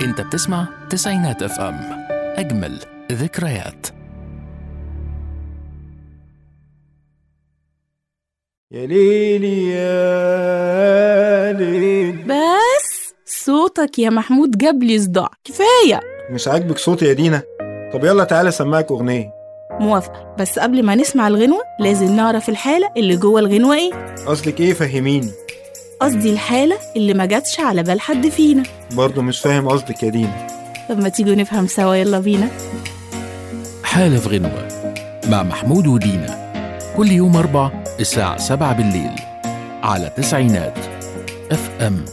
انت بتسمع تسعينات اف ام اجمل ذكريات يا ليلي يا ليل بس صوتك يا محمود جاب لي صداع كفاية مش عاجبك صوتي يا دينا طب يلا تعالى اسمعك اغنيه موافقة بس قبل ما نسمع الغنوة لازم نعرف الحالة اللي جوه الغنوة ايه قصدك ايه فهميني قصدي الحالة اللي ما جاتش على بال حد فينا برضه مش فاهم قصدك يا دينا طب ما تيجوا نفهم سوا يلا بينا حالة في غنوة مع محمود ودينا كل يوم أربع الساعة سبعة بالليل على تسعينات اف ام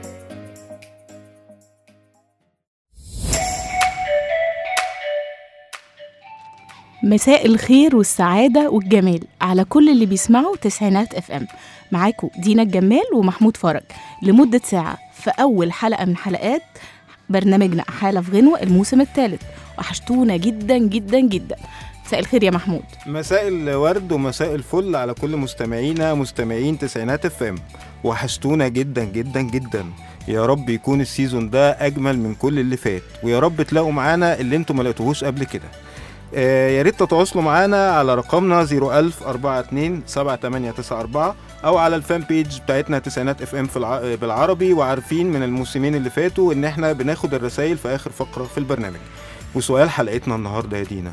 مساء الخير والسعادة والجمال على كل اللي بيسمعوا تسعينات اف ام معاكم دينا الجمال ومحمود فرج لمدة ساعة في أول حلقة من حلقات برنامجنا حالة في غنوة الموسم الثالث وحشتونا جدا جدا جدا مساء الخير يا محمود مساء الورد ومساء الفل على كل مستمعينا مستمعين تسعينات اف ام وحشتونا جدا جدا جدا يا رب يكون السيزون ده اجمل من كل اللي فات ويا رب تلاقوا معانا اللي انتوا ما لقيتوهوش قبل كده آه، يا ريت تتواصلوا معانا على رقمنا 01000 42 7894 او على الفان بيج بتاعتنا تسعينات اف ام في الع... بالعربي وعارفين من الموسمين اللي فاتوا ان احنا بناخد الرسائل في اخر فقره في البرنامج وسؤال حلقتنا النهارده يا دينا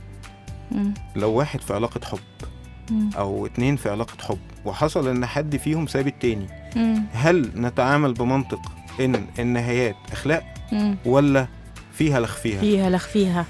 مم. لو واحد في علاقه حب مم. او اتنين في علاقه حب وحصل ان حد فيهم ساب التاني مم. هل نتعامل بمنطق ان النهايات اخلاق مم. ولا فيها لخ فيها فيها لخ فيها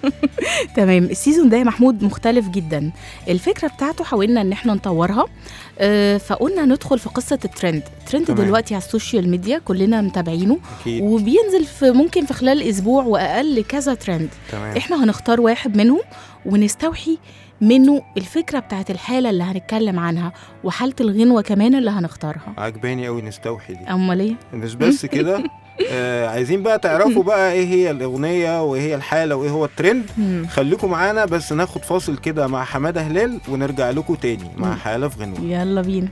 تمام السيزون ده يا محمود مختلف جدا الفكره بتاعته حاولنا ان احنا نطورها آه، فقلنا ندخل في قصه الترند الترند تمام. دلوقتي على السوشيال ميديا كلنا متابعينه اكيد وبينزل في ممكن في خلال اسبوع واقل كذا ترند تمام احنا هنختار واحد منهم ونستوحي منه الفكره بتاعت الحاله اللي هنتكلم عنها وحاله الغنوه كمان اللي هنختارها عجباني قوي نستوحي دي امال ايه مش بس كده آه عايزين بقى تعرفوا بقى ايه هي الاغنيه وايه هي الحاله وايه هو الترند مم. خليكم معانا بس ناخد فاصل كده مع حماده هلال ونرجع لكم تاني مع مم. حاله في غنوه يلا بينا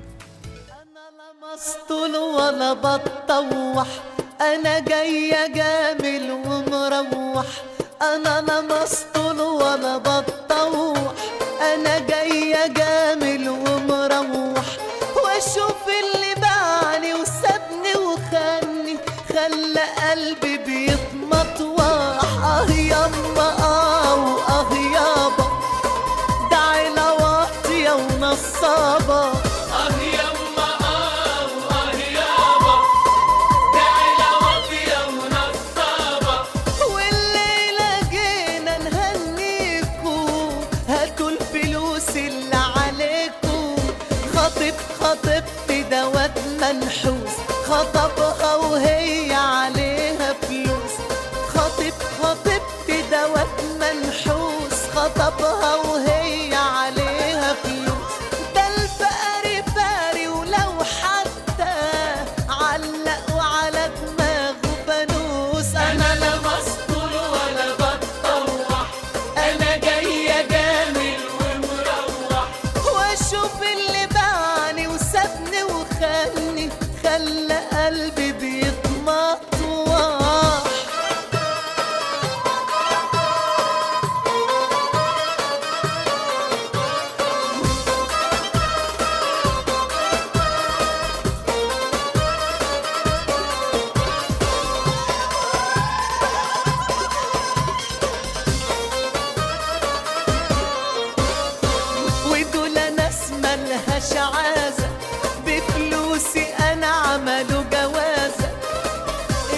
انا مسطول ولا بتطوح انا جاية جامل ومروح انا لا مسطول ولا بتطوح انا جاية جامل ومروح واشوف اللي باعني وسابني وخاني خلى قلبي بيتمطوح اه يما اه واه يابا ده عيلة واطية ونصابة والليلة جينا نهنيكو هاتوا الفلوس اللي عليكو خطيب خطيبتي ده واد منحوس خطبها وهي عليها فلوس خطيب خطيبتي ده واد منحوس خطبها وهي عليها فلوس ده الفقري فاري ولو حتى علقوا على دماغه فانوس انا لا مسطول ولا بتطوح انا جايه جامل ومروح واشوف اللي باعني وسابني وخاني خلى قلبي بيتمطوح ودول ناس ملهاش عازة بفلوسي أنا عملوا جوازة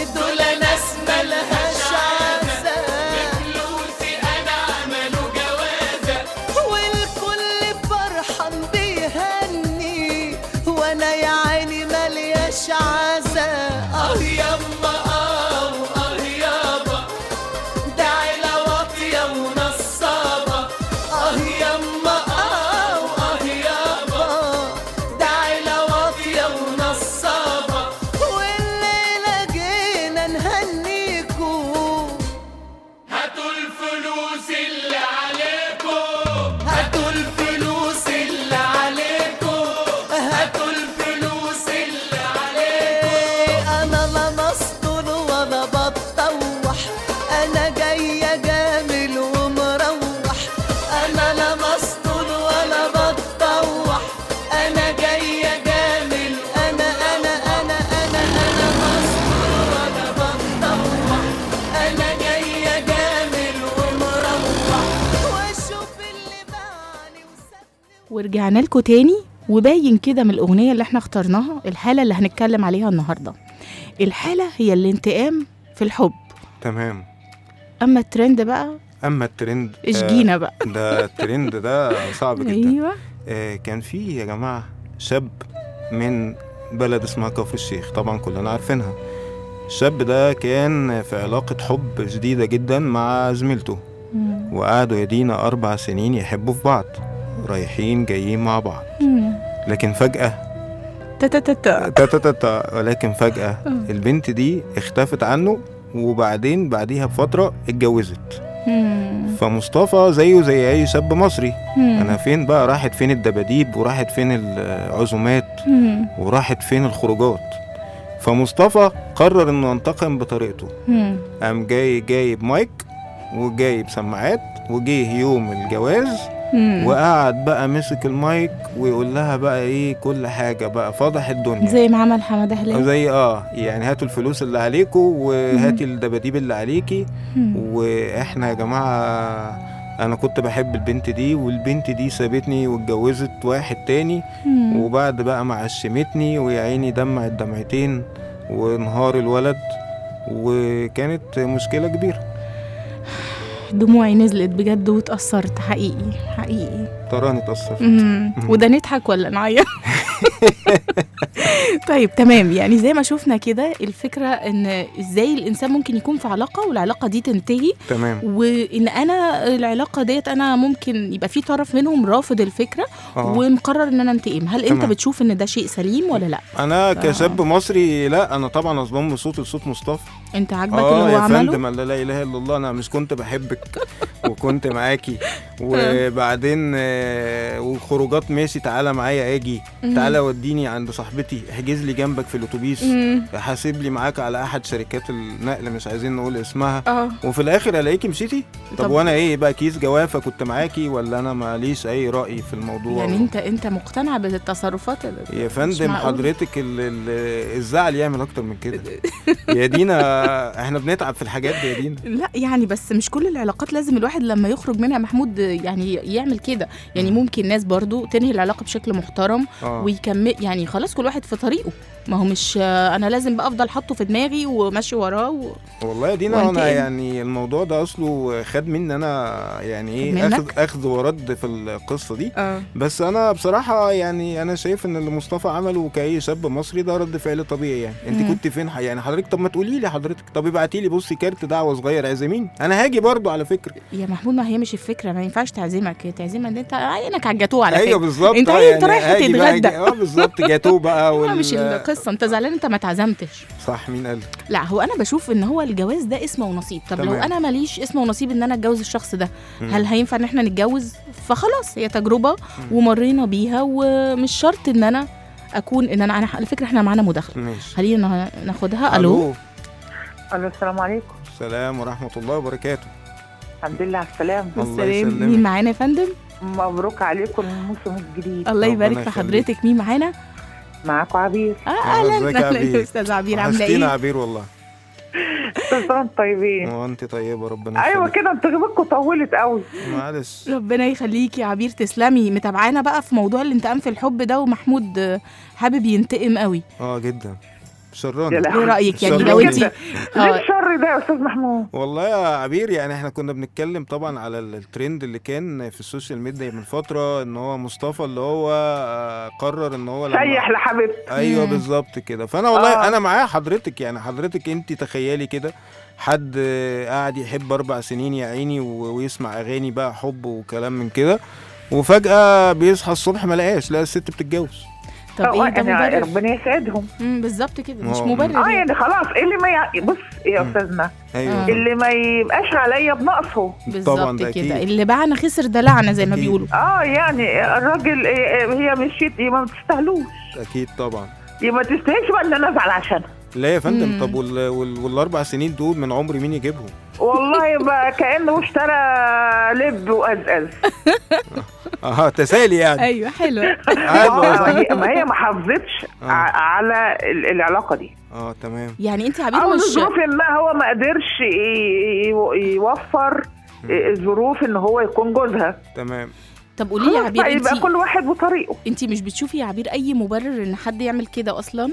ورجعنا لكم تاني وباين كده من الأغنية اللي احنا اخترناها الحالة اللي هنتكلم عليها النهاردة الحالة هي الانتقام في الحب تمام أما الترند بقى اما الترند آه، اشجينا بقى ده الترند ده صعب جدا ايوه آه كان في يا جماعه شاب من بلد اسمها كفر الشيخ طبعا كلنا عارفينها الشاب ده كان في علاقة حب شديدة جدا مع زميلته مم. وقعدوا يدينا أربع سنين يحبوا في بعض رايحين جايين مع بعض مم. لكن فجأة تا تا تا تا. تا تا تا تا ولكن فجأة البنت دي اختفت عنه وبعدين بعديها بفترة اتجوزت مم. فمصطفى زيه زي أي شاب مصري مم. أنا فين بقى راحت فين الدباديب وراحت فين العزومات مم. وراحت فين الخروجات فمصطفى قرر انه ينتقم بطريقته مم. قام جاي جايب مايك وجايب سماعات وجيه يوم الجواز مم. وقعد بقى مسك المايك ويقول لها بقى ايه كل حاجة بقى فضح الدنيا زي ما عمل حمادة هلال زي اه يعني هاتوا الفلوس اللي عليكوا وهاتي الدباديب اللي عليكي مم. واحنا يا جماعة انا كنت بحب البنت دي والبنت دي سابتني واتجوزت واحد تاني مم. وبعد بقى ما عشمتني ويا عيني دمعت دمعتين وانهار الولد وكانت مشكلة كبيرة دموعي نزلت بجد واتأثرت حقيقي حقيقي تراني اتأثرت مم. وده نضحك ولا نعيط طيب تمام يعني زي ما شفنا كده الفكرة ان ازاي الانسان ممكن يكون في علاقة والعلاقة دي تنتهي تمام وان انا العلاقة ديت انا ممكن يبقى في طرف منهم رافض الفكرة اه ومقرر ان انا انتقم هل انت تمام. بتشوف ان ده شيء سليم ولا لا انا كشاب مصري لا انا طبعا اصدم صوت لصوت مصطفى انت عاجبك اه اللي هو يا عمله فندم لا لا اله الا الله انا مش كنت بحبك وكنت معاكي وبعدين آه، وخروجات ماشي تعالى معايا اجي تعالى وديني عند صاحبتي احجز لي جنبك في الاتوبيس مم. حاسب لي معاك على احد شركات النقل مش عايزين نقول اسمها اه وفي الاخر الاقيكي مشيتي طب, طب- وانا ايه بقى كيس جوافه كنت معاكي ولا انا ماليش اي راي في الموضوع يعني انت انت مقتنع بالتصرفات اللي يا مش فندم معقول. حضرتك ال- ال- الزعل يعمل اكتر من كده يا دينا احنا بنتعب في الحاجات دي يا دينا لا يعني بس مش كل العلاقات لازم الواحد لما يخرج منها محمود يعني يعمل كده يعني ممكن ناس برضو تنهي العلاقة بشكل محترم اه ويكمل يعني خلاص كل واحد في طريقه ما هو مش انا لازم بقى افضل حاطه في دماغي وماشي وراه و... والله يا دينا وانت انا ايه؟ يعني الموضوع ده اصله خد مني انا يعني ايه خد اخذ منك؟ اخذ ورد في القصه دي اه بس انا بصراحه يعني انا شايف ان اللي مصطفى عمله كاي شاب مصري ده رد فعل طبيعي يعني انت مم. كنت فين ح- يعني حضرتك طب ما تقولي لي حضرتك طب ابعتي لي بصي كارت دعوه صغير اعزميني انا هاجي برضو على فكره يا محمود ما هي مش الفكره ما ينفعش تعزمك تعزمك ان انت عينك على الجاتوه على ايوه فكره بالظبط انت آه، ايه، انت رايح هاجي بقى تتغدى. أجي- اه بالظبط جاتوه بقى هو وال... مش القصه انت زعلان انت ما اتعزمتش صح مين قال لا هو انا بشوف ان هو الجواز ده اسم ونصيب طب لو تمام. انا ماليش اسم ونصيب ان انا اتجوز الشخص ده مم. هل هينفع ان احنا نتجوز فخلاص هي تجربه ومرينا بيها ومش شرط ان انا اكون ان انا انا على فكره احنا معانا مداخله ماشي خلينا ناخدها الو الو السلام عليكم السلام ورحمه الله وبركاته الحمد لله على السلامه الله السلام يسلمك. مين معانا يا فندم مبروك عليكم الموسم الجديد الله ربنا يبارك في يخليك. حضرتك مين معانا معاكم عبير اه آه، اهلا ازيك يا اهلا عبير؟ يا استاذ عبير عامله وحشتينا ايه عبير والله كل سنه وانتم طيبين وانت طيبه ربنا ايوه يخليك. كده انتوا جيبتكم طولت قوي معلش ربنا يخليكي يا عبير تسلمي متابعانا بقى في موضوع الانتقام في الحب ده ومحمود آه، حابب ينتقم قوي اه جدا يا شراني لهوي. ايه رايك يعني شراني. لو انت ليه اه الشر ده يا استاذ محمود والله يا عبير يعني احنا كنا بنتكلم طبعا على ال- الترند اللي كان في السوشيال ميديا من فتره ان هو مصطفى اللي هو آه، قرر ان هو لما سيح لحبيبتي ايوه مم. بالظبط كده فانا والله آه. انا معايا حضرتك يعني حضرتك انت تخيلي كده حد آه، قاعد يحب اربع سنين يا عيني و- ويسمع اغاني بقى حب وكلام من كده وفجأة بيصحى الصبح ما لقاش لا الست بتتجوز طب ايه ده يعني مبرر ربنا يسعدهم مم، بالظبط كده مش اه. مبرر اه يعني. يعني خلاص اللي ما يع... بص يا مم. استاذنا ايوه آه. اللي ما يبقاش عليا بنقصه طبعا بالظبط ده كده أكيد. اللي باعنا خسر ده لعنه زي ما أكيد. بيقولوا اه يعني الراجل إيه، هي مشيت يبقى ما تستاهلوش اكيد طبعا يبقى ما تستاهلش بقى ان انا ازعل عشانها لا يا فندم مم. طب وال... وال... والاربع سنين دول من عمري مين يجيبهم والله يبقى كانه اشترى لب وازاز اه تسالي يعني ايوه حلوه عادي آه، والله. ما هي- ما هي ما حافظتش آه. ع- على ال- العلاقه دي اه تمام يعني انت عبير او مش لظروف ما هو ما قدرش ي- ي- يوفر ظروف ان هو يكون جوزها تمام طب قولي لي يا خلاص عبير بقى يبقى انت كل واحد وطريقه انت مش بتشوفي يا عبير اي مبرر ان حد يعمل كده اصلا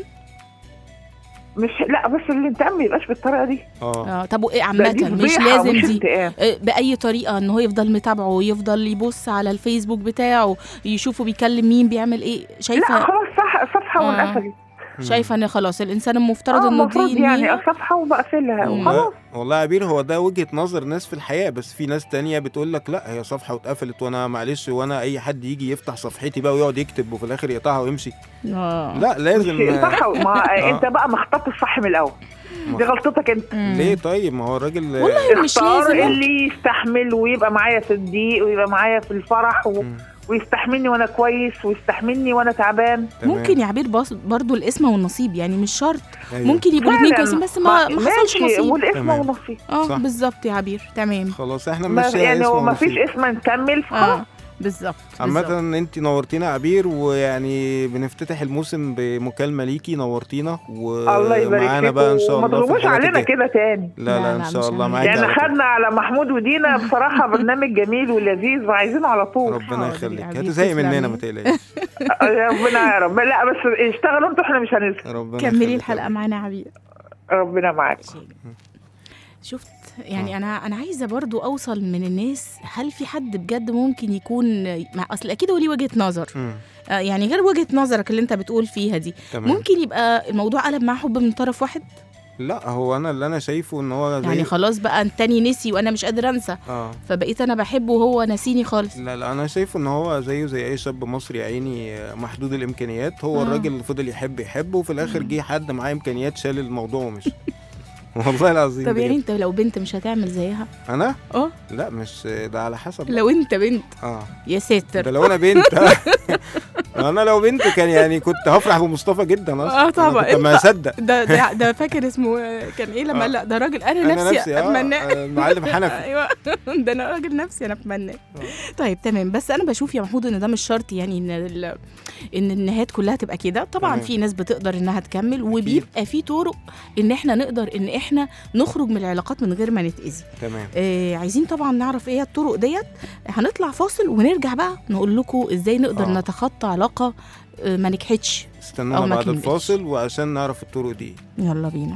مش لا بس الانتقام ما يبقاش بالطريقه دي اه اه طب وايه ده عامه دي مش فضيحة لازم مش دي انتقام آه، باي طريقه ان هو يفضل متابعه يفضل يبص على الفيسبوك بتاعه يشوفه بيكلم مين بيعمل ايه لا شايفه خلاص صح صفحه آه. وانقفلت شايفه ان خلاص الانسان المفترض اه انه المفروض دي يعني يعني صفحه وبقفلها مم. وخلاص والله والله يا عبير هو ده وجهة نظر ناس في الحياة بس في ناس تانية بتقول لك لا هي صفحة واتقفلت وانا معلش وانا اي حد يجي يفتح صفحتي بقى ويقعد يكتب وفي الاخر يقطعها ويمشي اه لا لازم صح ما آه. انت بقى ما اخترتش الصح من الاول دي غلطتك انت مم. ليه طيب ما هو الراجل والله مش اختار لازم اللي يستحمل ويبقى معايا في الضيق ويبقى معايا في الفرح و... مم. ويستحملني وانا كويس ويستحملني وانا تعبان تمام. ممكن يا عبير بص- برضو الاسم والنصيب يعني مش شرط أيوة. ممكن يبقوا الاثنين فعلاً. كويسين بس ما ما حصلش ماشي نصيب والاسم تمام. ونصيب اه صح. بالظبط يا عبير تمام خلاص احنا ما مش يعني هو ما فيش اسم نكمل فخلاص اه بالظبط بالظبط. عامة انت نورتينا يا عبير ويعني بنفتتح الموسم بمكالمة ليكي نورتينا الله يبارك ومعانا فيكم بقى ان شاء وما الله في تغلبوش الحلقات علينا الجاية. كده تاني لا لا، لا لا، ان مش شاء الله هنعمل. معاكي يعني على طول. خدنا على محمود ودينا بصراحة برنامج جميل ولذيذ وعايزينه على طول ربنا حاضر يا يخليك عبير، هتزهقي مننا تسلمي. ما تقلقيش ربنا يا رب لا بس اشتغلوا انتوا احنا مش هنزهق ربنا كملي يخليك الحلقه يا معانا يا عبير ربنا معاك شفت يعني انا انا عايزه برضو اوصل من الناس هل في حد بجد ممكن يكون مع اصل اكيد هو ليه وجهه نظر مم. آه يعني غير وجهه نظرك اللي انت بتقول فيها دي تمام ممكن يبقى الموضوع قلب معاه حب من طرف واحد لا هو انا اللي انا شايفه ان هو زي يعني خلاص بقى التاني نسي وانا مش قادر انسى اه فبقيت انا بحبه وهو ناسيني خالص لا لا انا شايفه ان هو زيه زي اي شاب مصري يا عيني محدود الامكانيات هو آه. الراجل فضل يحب يحب وفي الاخر جه حد معاه امكانيات شال الموضوع ومشي والله العظيم طب يعني بجد. انت لو بنت مش هتعمل زيها انا اه لا مش ده على حسب لو انت بنت اه يا ده ساتر لو انا بنت انا لو بنت كان يعني كنت هفرح بمصطفى جدا اصلا اه طبعا أنا كنت ما انت- اصدق ده ده, ده فاكر اسمه آه، كان ايه لما آه. لا ده راجل انا, انا نفسي, نفسي اتمناه اه المعلم حنفي ايوه ده انا راجل نفسي انا اتمناه طيب تمام بس انا بشوف يا محمود ان ده مش شرط يعني ان ال... ان النهايات كلها تبقى كده طبعا تمام. في ناس بتقدر انها تكمل وبيبقى في طرق ان احنا نقدر ان احنا نخرج من العلاقات من غير ما نتاذي تمام آه عايزين طبعا نعرف ايه الطرق ديت هنطلع فاصل ونرجع بقى نقول لكم ازاي نقدر آه. نتخطى علاقه آه ما نجحتش أو استنونا ما بعد كملش. الفاصل وعشان نعرف الطرق دي يلا بينا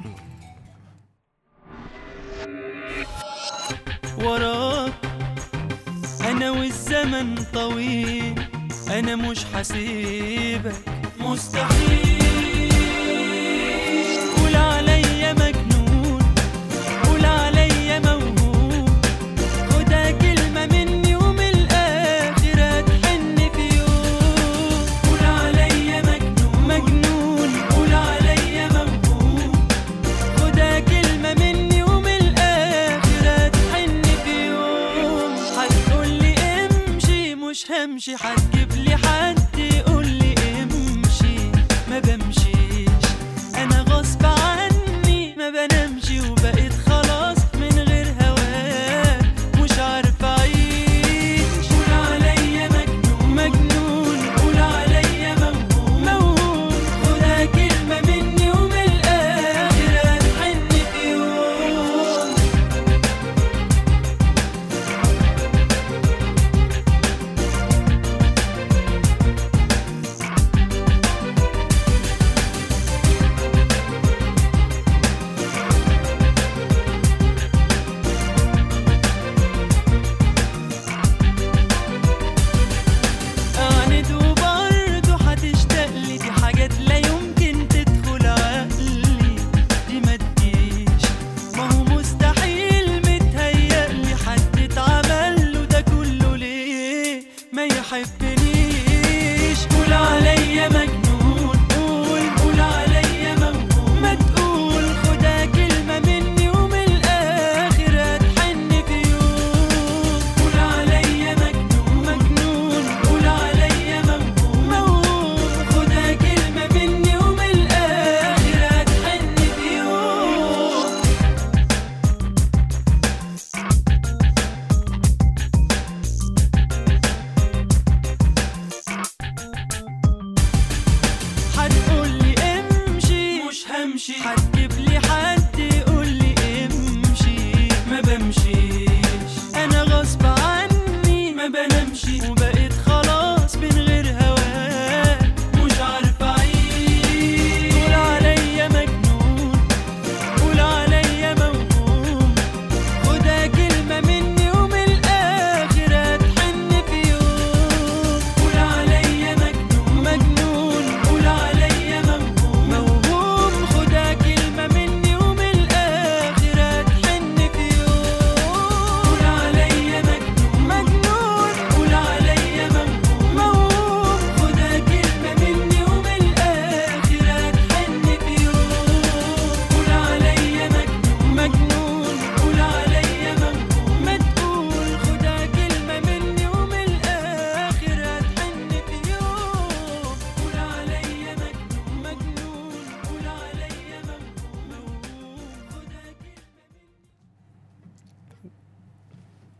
وراك انا والزمن طويل انا مش حسيبك مستحيل قول عليا مجنون قول عليا موهوب خدها كلمة مني ومن الآخر هتحن في يوم قول عليا مجنون مجنون قول عليا موهوب خدها كلمة مني ومن الآخر هتحن في يوم هتقولي امشي مش همشي هتجيب لي حد يقولي امشي ما بمشيش أنا غصب عني ما بنامش وبقيت خلاص من غير هواك مش عارف أعيش قول عليا مجنون مجنون قول عليا موهوم موهوم خدها كلمة مني ومن الآخر هتحن في يوم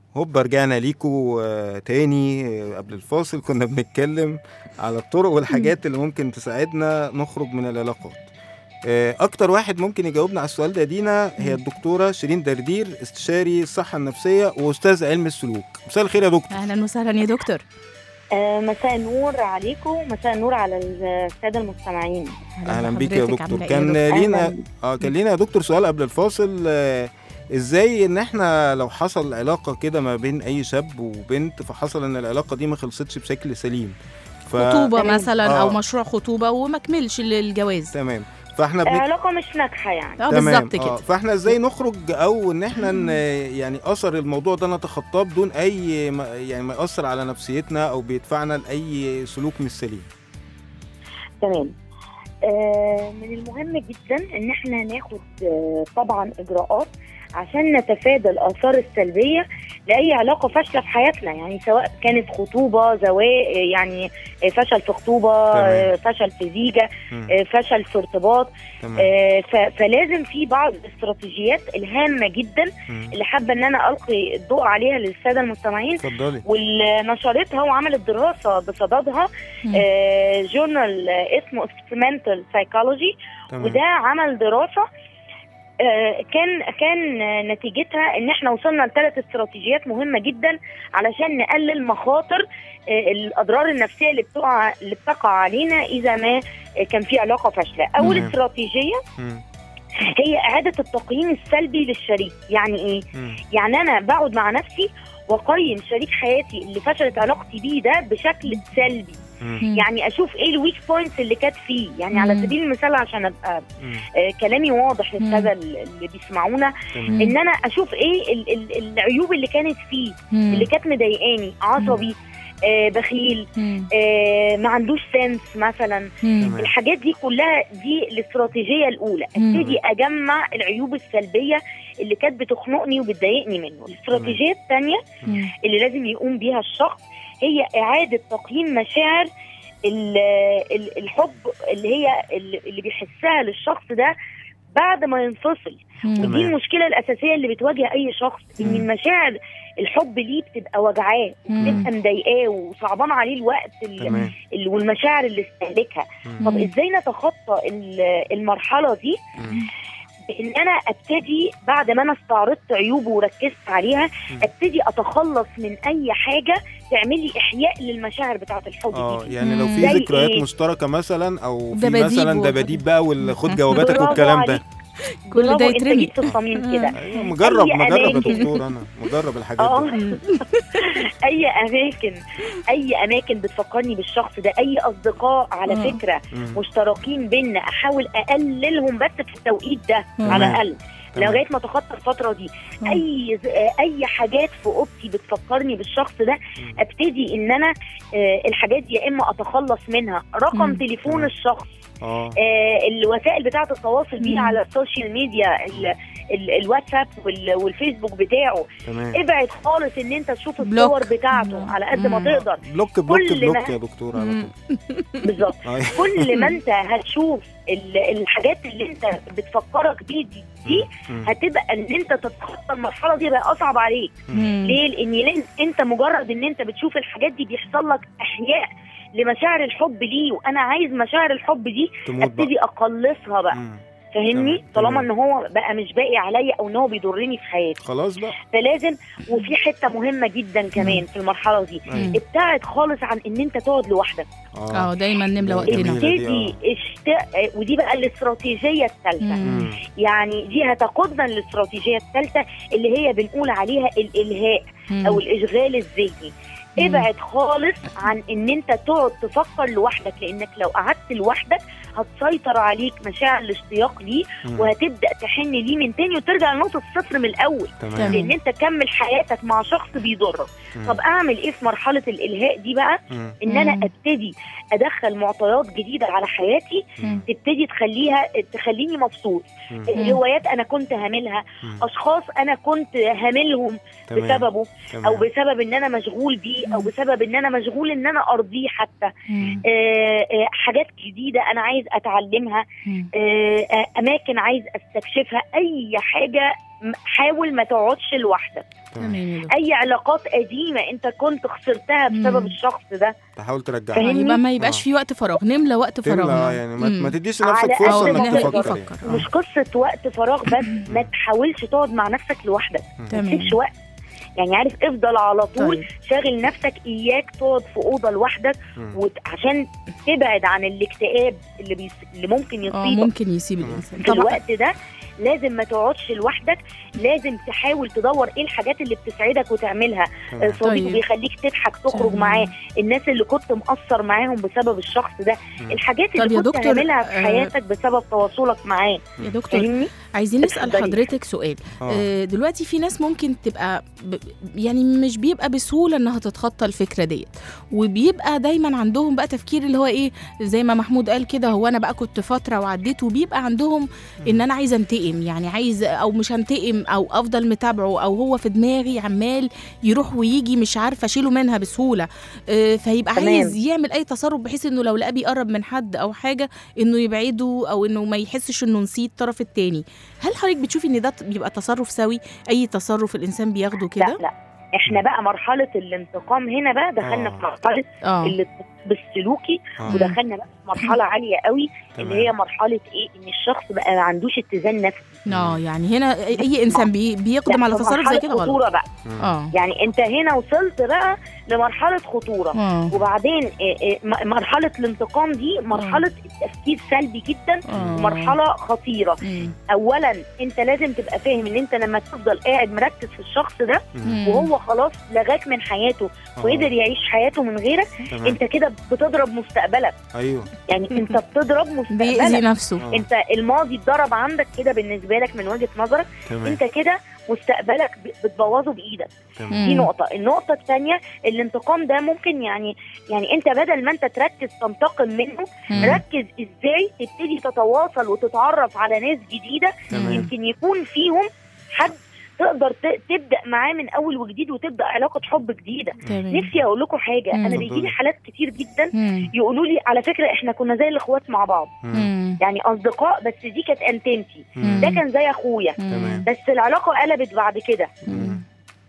هوبا رجعنا ليكوا آه، تاني آه، قبل الفاصل كنا بنتكلم على الطرق والحاجات اللي ممكن تساعدنا نخرج من العلاقات آه، اكتر واحد ممكن يجاوبنا على السؤال ده دينا هي الدكتوره شيرين دردير استشاري الصحه النفسيه واستاذ علم السلوك مساء الخير يا دكتور اهلا وسهلا يا دكتور آه، مساء النور عليكم مساء النور على السادة المستمعين اهلا بيك يا بحضرتك، دكتور عاملة إيه يا كان دكتور؟ لينا أهلاً. اه كان لينا يا دكتور سؤال قبل الفاصل آه، ازاي ان احنا لو حصل علاقه كده ما بين اي شاب وبنت فحصل ان العلاقه دي ما خلصتش بشكل سليم ف... خطوبه تمام. مثلا او آه. مشروع خطوبه وما كملش للجواز تمام فاحنا آه، بن... علاقة مش ناجحة يعني اه تمام بالظبط آه، كده فاحنا ازاي نخرج او ان احنا ن... يعني اثر الموضوع ده نتخطاه بدون اي ما... يعني ما ياثر على نفسيتنا او بيدفعنا لاي سلوك مش سليم تمام آه، من المهم جدا ان احنا ناخد آه، طبعا اجراءات عشان نتفادى الاثار السلبيه لاي علاقه فاشله في حياتنا يعني سواء كانت خطوبه زواج يعني آه، فشل في خطوبه تمام. آه، فشل في زيجه مم. آه، فشل في ارتباط تمام آه، ف- فلازم في بعض الاستراتيجيات الهامه جدا مم. اللي حابه ان انا القي الضوء عليها للساده المستمعين اتفضلي واللي نشرتها وعملت دراسه بصددها مم. آه، جورنال آه، اسمه experimental psychology تمام وده عمل دراسه آه، كان كان آه، نتيجتها ان احنا وصلنا لثلاث استراتيجيات مهمه جدا علشان نقلل مخاطر آه، الاضرار النفسيه اللي بتقع اللي بتقع علينا اذا ما آه، كان في علاقه فاشله اول تمام. استراتيجيه مم. هي اعاده التقييم السلبي للشريك يعني ايه مم. يعني انا بقعد مع نفسي واقيم شريك حياتي اللي فشلت علاقتي بيه ده بشكل سلبي مم. مم. يعني اشوف ايه الويك بوينتس اللي كانت فيه يعني على مم. سبيل المثال عشان ابقى مم. آه كلامي واضح مم. للساده اللي بيسمعونا تمام ان انا اشوف ايه ال ال العيوب اللي كانت فيه مم. اللي كانت مضايقاني عصبي آه بخيل مم. آه ما عندوش سنس مثلا مم. تمام. الحاجات دي كلها دي الاستراتيجيه الاولى مم. ابتدي اجمع العيوب السلبيه اللي كانت بتخنقني وبتضايقني منه الاستراتيجيه الثانيه مم. اللي لازم يقوم بيها الشخص هي اعاده تقييم مشاعر ال- ال- الحب اللي هي اللي اللي بيحسها للشخص ده بعد ما ينفصل مم. ودي تمام. المشكله الاساسيه اللي بتواجه اي شخص ان مم. المشاعر الحب ليه بتبقى وجعاه مم. بتبقى مضايقاه وصعبان عليه الوقت ال- تمام ال- والمشاعر اللي استهلكها مم. طب ازاي نتخطى ال- المرحله دي مم. بان انا ابتدي بعد ما انا استعرضت عيوبه وركزت عليها مم. ابتدي اتخلص من اي حاجه تعمل لي احياء للمشاعر بتاعه الحب اه دي يعني لو مم. في زي ذكريات إيه؟ مشتركه مثلا او في دباديب مثلا و- دباديب بقى والخد جواباتك برافو والكلام ده عليك. كل ده برافو، انت يترمي جيت في الصميم كده ايوه مجرب أي مجرب يا أماكن. دكتور انا مجرب الحاجات اه دي مم. اي اماكن اي اماكن بتفكرني بالشخص ده اي اصدقاء على آه. فكره مم. مشتركين بينا احاول اقللهم بس في التوقيت ده مم. على تمام. الاقل تمام. لغايه ما اتخطى الفتره دي مم. اي ز- آه، اي حاجات في اوضتي بتفكرني بالشخص ده مم. ابتدي ان انا آه، الحاجات دي يا اما اتخلص منها رقم مم. تليفون تمام. الشخص اه آه، الوسائل بتاعه التواصل بيه مم. على السوشيال ميديا ال- ال- الواتساب وال- والفيسبوك بتاعه تمام ابعد خالص ان انت تشوف بلوك. الصور بتاعته مم. على قد ما مم. تقدر بلوك بلوك كل بلوك ما- يا دكتور على مم. طول بالظبط أيوة. كل ما انت هتشوف ال- الحاجات اللي انت بتفكرك بيه دي, دي مم. هتبقى ان انت تتخطى المرحله دي بقى اصعب عليك مم. ليه؟ لان لن- انت مجرد ان انت بتشوف الحاجات دي بيحصل لك احياء لمشاعر الحب ليه وانا عايز مشاعر الحب دي تموت بقى ابتدي اقلصها بقى مم. فاهمني تمام، طالما تمام. ان هو بقى مش باقي عليا او ان هو بيضرني في حياتي خلاص بقى فلازم وفي حته مهمه جدا كمان في المرحله دي أيوة. ابتعد خالص عن ان انت تقعد لوحدك اه دايما نملى جميلة وقتنا دي، ابتدي اشت... ودي بقى الاستراتيجيه الثالثه مم. مم. يعني دي هتقودنا للاستراتيجيه الثالثه اللي هي بنقول عليها الالهاء مم. او الاشغال الذهني مم. ابعد خالص عن ان انت تقعد تفكر لوحدك لانك لو قعدت لوحدك هتسيطر عليك مشاعر الاشتياق ليه مم. وهتبدا تحن ليه من تاني وترجع لنقطه الصفر من الاول تمام لان انت تكمل حياتك مع شخص بيضرك مم. طب اعمل ايه في مرحله الالهاء دي بقى مم. ان انا مم. ابتدي ادخل معطيات جديده على حياتي مم. تبتدي تخليها تخليني مبسوط مم. هوايات انا كنت هاملها مم. اشخاص انا كنت هاملهم تمام. بسببه تمام. او بسبب ان انا مشغول بيه او مم. بسبب ان انا مشغول ان انا ارضيه حتى مم. آه، آه، حاجات جديده انا عايز اتعلمها مم. آه، آه، اماكن عايز استكشفها اي حاجه م- حاول ما تقعدش لوحدك تمام يا دكتور اي علاقات قديمه انت كنت خسرتها بسبب مم. الشخص ده تحاول ترجعها فاهمني؟ يبقى ما يبقاش آه. في وقت فراغ نملى وقت تملى، فراغنا آه، يعني ما, مم. ما تديش على لنفسك قد فرصه ما انك تقدر. تفكر يعني. يفكر. مش قصه وقت فراغ بس ما تحاولش تقعد مع نفسك لوحدك ما تمام تسيبش وقت يعني عارف افضل على طول طيب شاغل نفسك اياك تقعد في اوضه لوحدك مم. وت... عشان تبعد عن الاكتئاب اللي بيس... اللي ممكن اه يصيبك ممكن يسيب مم. الانسان في طبعا الوقت ده لازم ما تقعدش لوحدك لازم تحاول تدور ايه الحاجات اللي بتسعدك وتعملها تمام. صديق طيب. بيخليك تضحك تخرج تمام. معاه الناس اللي كنت مقصر معاهم بسبب الشخص ده مم. الحاجات طب اللي يا كنت دكتور، عاملها في آه، حياتك بسبب تواصلك معاه يا دكتور فاهمني عايزين نسال اتفضلي. حضرتك سؤال آه. آه، دلوقتي في ناس ممكن تبقى ب... يعني مش بيبقى بسهوله انها تتخطى الفكره ديت وبيبقى دايما عندهم بقى تفكير اللي هو ايه زي ما محمود قال كده هو انا بقى كنت فتره وعديت وبيبقى عندهم ان انا عايزه انتقم يعني عايز او مش هنتقم او افضل متابعه او هو في دماغي عمال يروح ويجي مش عارفه اشيله منها بسهوله آه، فيبقى تمام. عايز يعمل اي تصرف بحيث انه لو لقى بيقرب من حد او حاجه انه يبعده او انه ما يحسش انه نسيه الطرف التاني هل حضرتك بتشوفي ان ده بيبقى تصرف سوي اي تصرف الانسان بياخده لا كده لا احنا بقى مرحله الانتقام هنا بقى دخلنا آه. في مرحله اه الاتصال السلوكي آه. ودخلنا بقى في مرحله عاليه قوي اللي تمام. هي مرحله ايه ان الشخص بقى ما عندوش اتزان نفسي اه يعني هنا اي انسان بي بيقدم لا، على في تصرف زي مرحلة كده غلط خطوره بقى مم. اه يعني انت هنا وصلت بقى لمرحله خطوره اه وبعدين إيه إيه م- مرحله الانتقام دي مرحله التفكير سلبي جدا آه. ومرحله خطيره مم. اولا انت لازم تبقى فاهم ان انت لما تفضل قاعد مركز في الشخص ده مم. وهو خلاص لغاك من حياته آه. وقدر يعيش حياته من غيرك تمام. انت كده بتضرب مستقبلك ايوه يعني انت بتضرب بيأذي مستقبلك نفسه آه. انت الماضي اتضرب عندك كده بالنسبه لك من وجهه نظرك تمام انت كده مستقبلك ب- بتبوظه بايدك تمام دي مم. نقطة، النقطة الثانية الانتقام ده ممكن يعني يعني أنت بدل ما أنت تركز تنتقم منه، مم. ركز إزاي تبتدي تتواصل وتتعرف على ناس جديدة تمام يمكن يكون فيهم حد تقدر ت- تبدأ معاه من أول وجديد وتبدأ علاقة حب جديدة. تمام نفسي أقول لكم حاجة، مم. أنا بيجي اتفضلي. لي حالات كتير جدا مم. يقولوا لي على فكرة إحنا كنا زي الإخوات مع بعض، مم. مم. يعني أصدقاء بس دي كانت أنتمتي، مم. ده كان زي أخويا، تمام بس العلاقة قلبت بعد كده. مم.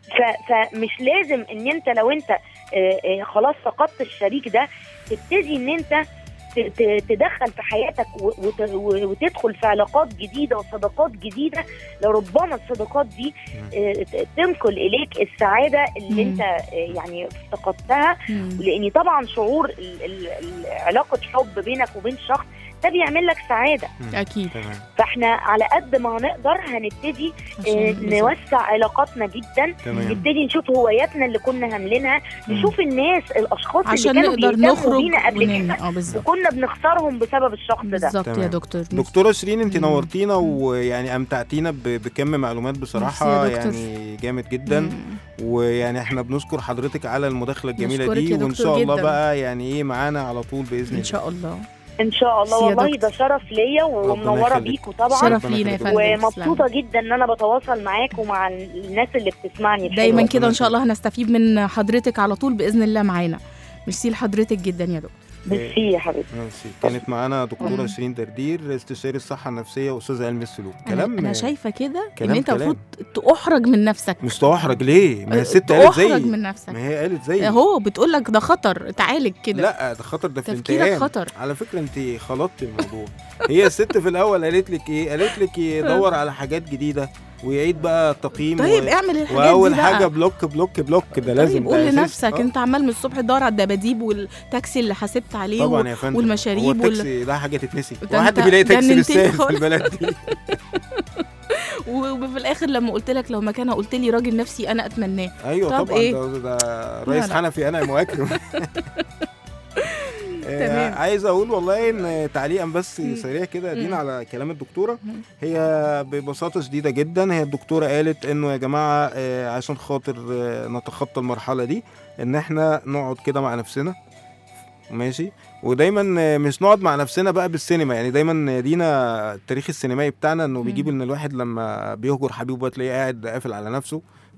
ف- فمش لازم ان انت لو انت آه، آه، خلاص فقدت الشريك ده تبتدي ان انت ت- ت- تدخل في حياتك و- وت- و- وتدخل في علاقات جديده وصداقات جديده لربما الصداقات دي آه، ت- تنقل اليك السعاده اللي مم. انت آه، يعني افتقدتها مم. لان طبعا شعور ال- ال- ال- علاقه حب بينك وبين شخص ده بيعمل لك سعاده اكيد تمام فاحنا على قد ما هنقدر هنبتدي آه، عشان- نوسع علاقاتنا جدا تمام نبتدي نشوف هواياتنا اللي كنا عاملينها مم. نشوف الناس الاشخاص عشان اللي كانوا نقدر بيهتموا نخرج بينا قبل وننهي كده اه بالظبط وكنا بنخسرهم بسبب الشخص ده بالظبط يا تمام. دكتور دكتورة شيرين انت مم. نورتينا ويعني امتعتينا ب- بكم معلومات بصراحة ميرسي يا دكتور. يعني جامد جدا مم. ويعني احنا بنشكر حضرتك على المداخلة الجميلة نشكرك دي يا وان دكتور شاء الله جداً. بقى يعني ايه معانا على طول بإذن ان الله شاء الله ان شاء الله ميرسي يا والله دكتور. ده شرف ليا ومنوره يخليك. بيكوا طبعا شرف ربنا لينا يا يخليك. فندم ومبسوطه تسلم. جدا ان انا بتواصل معاك ومع الناس اللي بتسمعني دايما الحلوة. كده ان شاء الله هنستفيد من حضرتك على طول باذن الله معانا ميرسي لحضرتك جدا يا دكتور ميرسي يا حبيبتي ماشي. كانت معانا دكتورة مم. شيرين دردير استشاري الصحة النفسية وأستاذ علم السلوك انا, كلام أنا شايفه كده ان كلام انت كلام. المفروض تحرج من نفسك مش تحرج ليه؟ ما هي الست قالت تحرج زي من نفسك ما هي قالت زي اهو بتقول لك ده خطر تعالج كده لا ده خطر ده في تفكيرك امتحان خطر. على فكره انت خلطتي الموضوع هي الست في الاول قالت لك ايه قالت لك يدور على حاجات جديده ويعيد بقى التقييم طيب و... اعمل الحاجات واول دي بقى. حاجه بلوك بلوك بلوك ده لازم طيب ده قول أساس. لنفسك آه. انت عمال من الصبح تدور على الدباديب والتاكسي اللي حاسبت عليه و... طبعا يا فندم والمشاريب هو وال- التاكسي ده حاجه تتنسي ده وحد انت بيلاقي تاكسي جننتني للسائل في خالص. البلد دي و- وفي الاخر لما قلت لك لو مكانها قلت لي راجل نفسي انا اتمناه ايوه طب طبعا إيه؟ ده, ده رئيس لا. حنفي انا مواكب تمام. عايز اقول والله ان تعليقا بس مم. سريع كده يا مم. دينا على كلام الدكتوره مم. هي ببساطه شديده جدا هي الدكتوره قالت انه يا جماعه آه، عشان خاطر آه، نتخطى المرحله دي ان احنا نقعد كده مع نفسنا ماشي ودايما آه، مش نقعد مع نفسنا بقى بالسينما يعني دايما لينا التاريخ السينمائي بتاعنا انه مم. بيجيب ان الواحد لما بيهجر حبيبه تلاقيه قاعد قافل على نفسه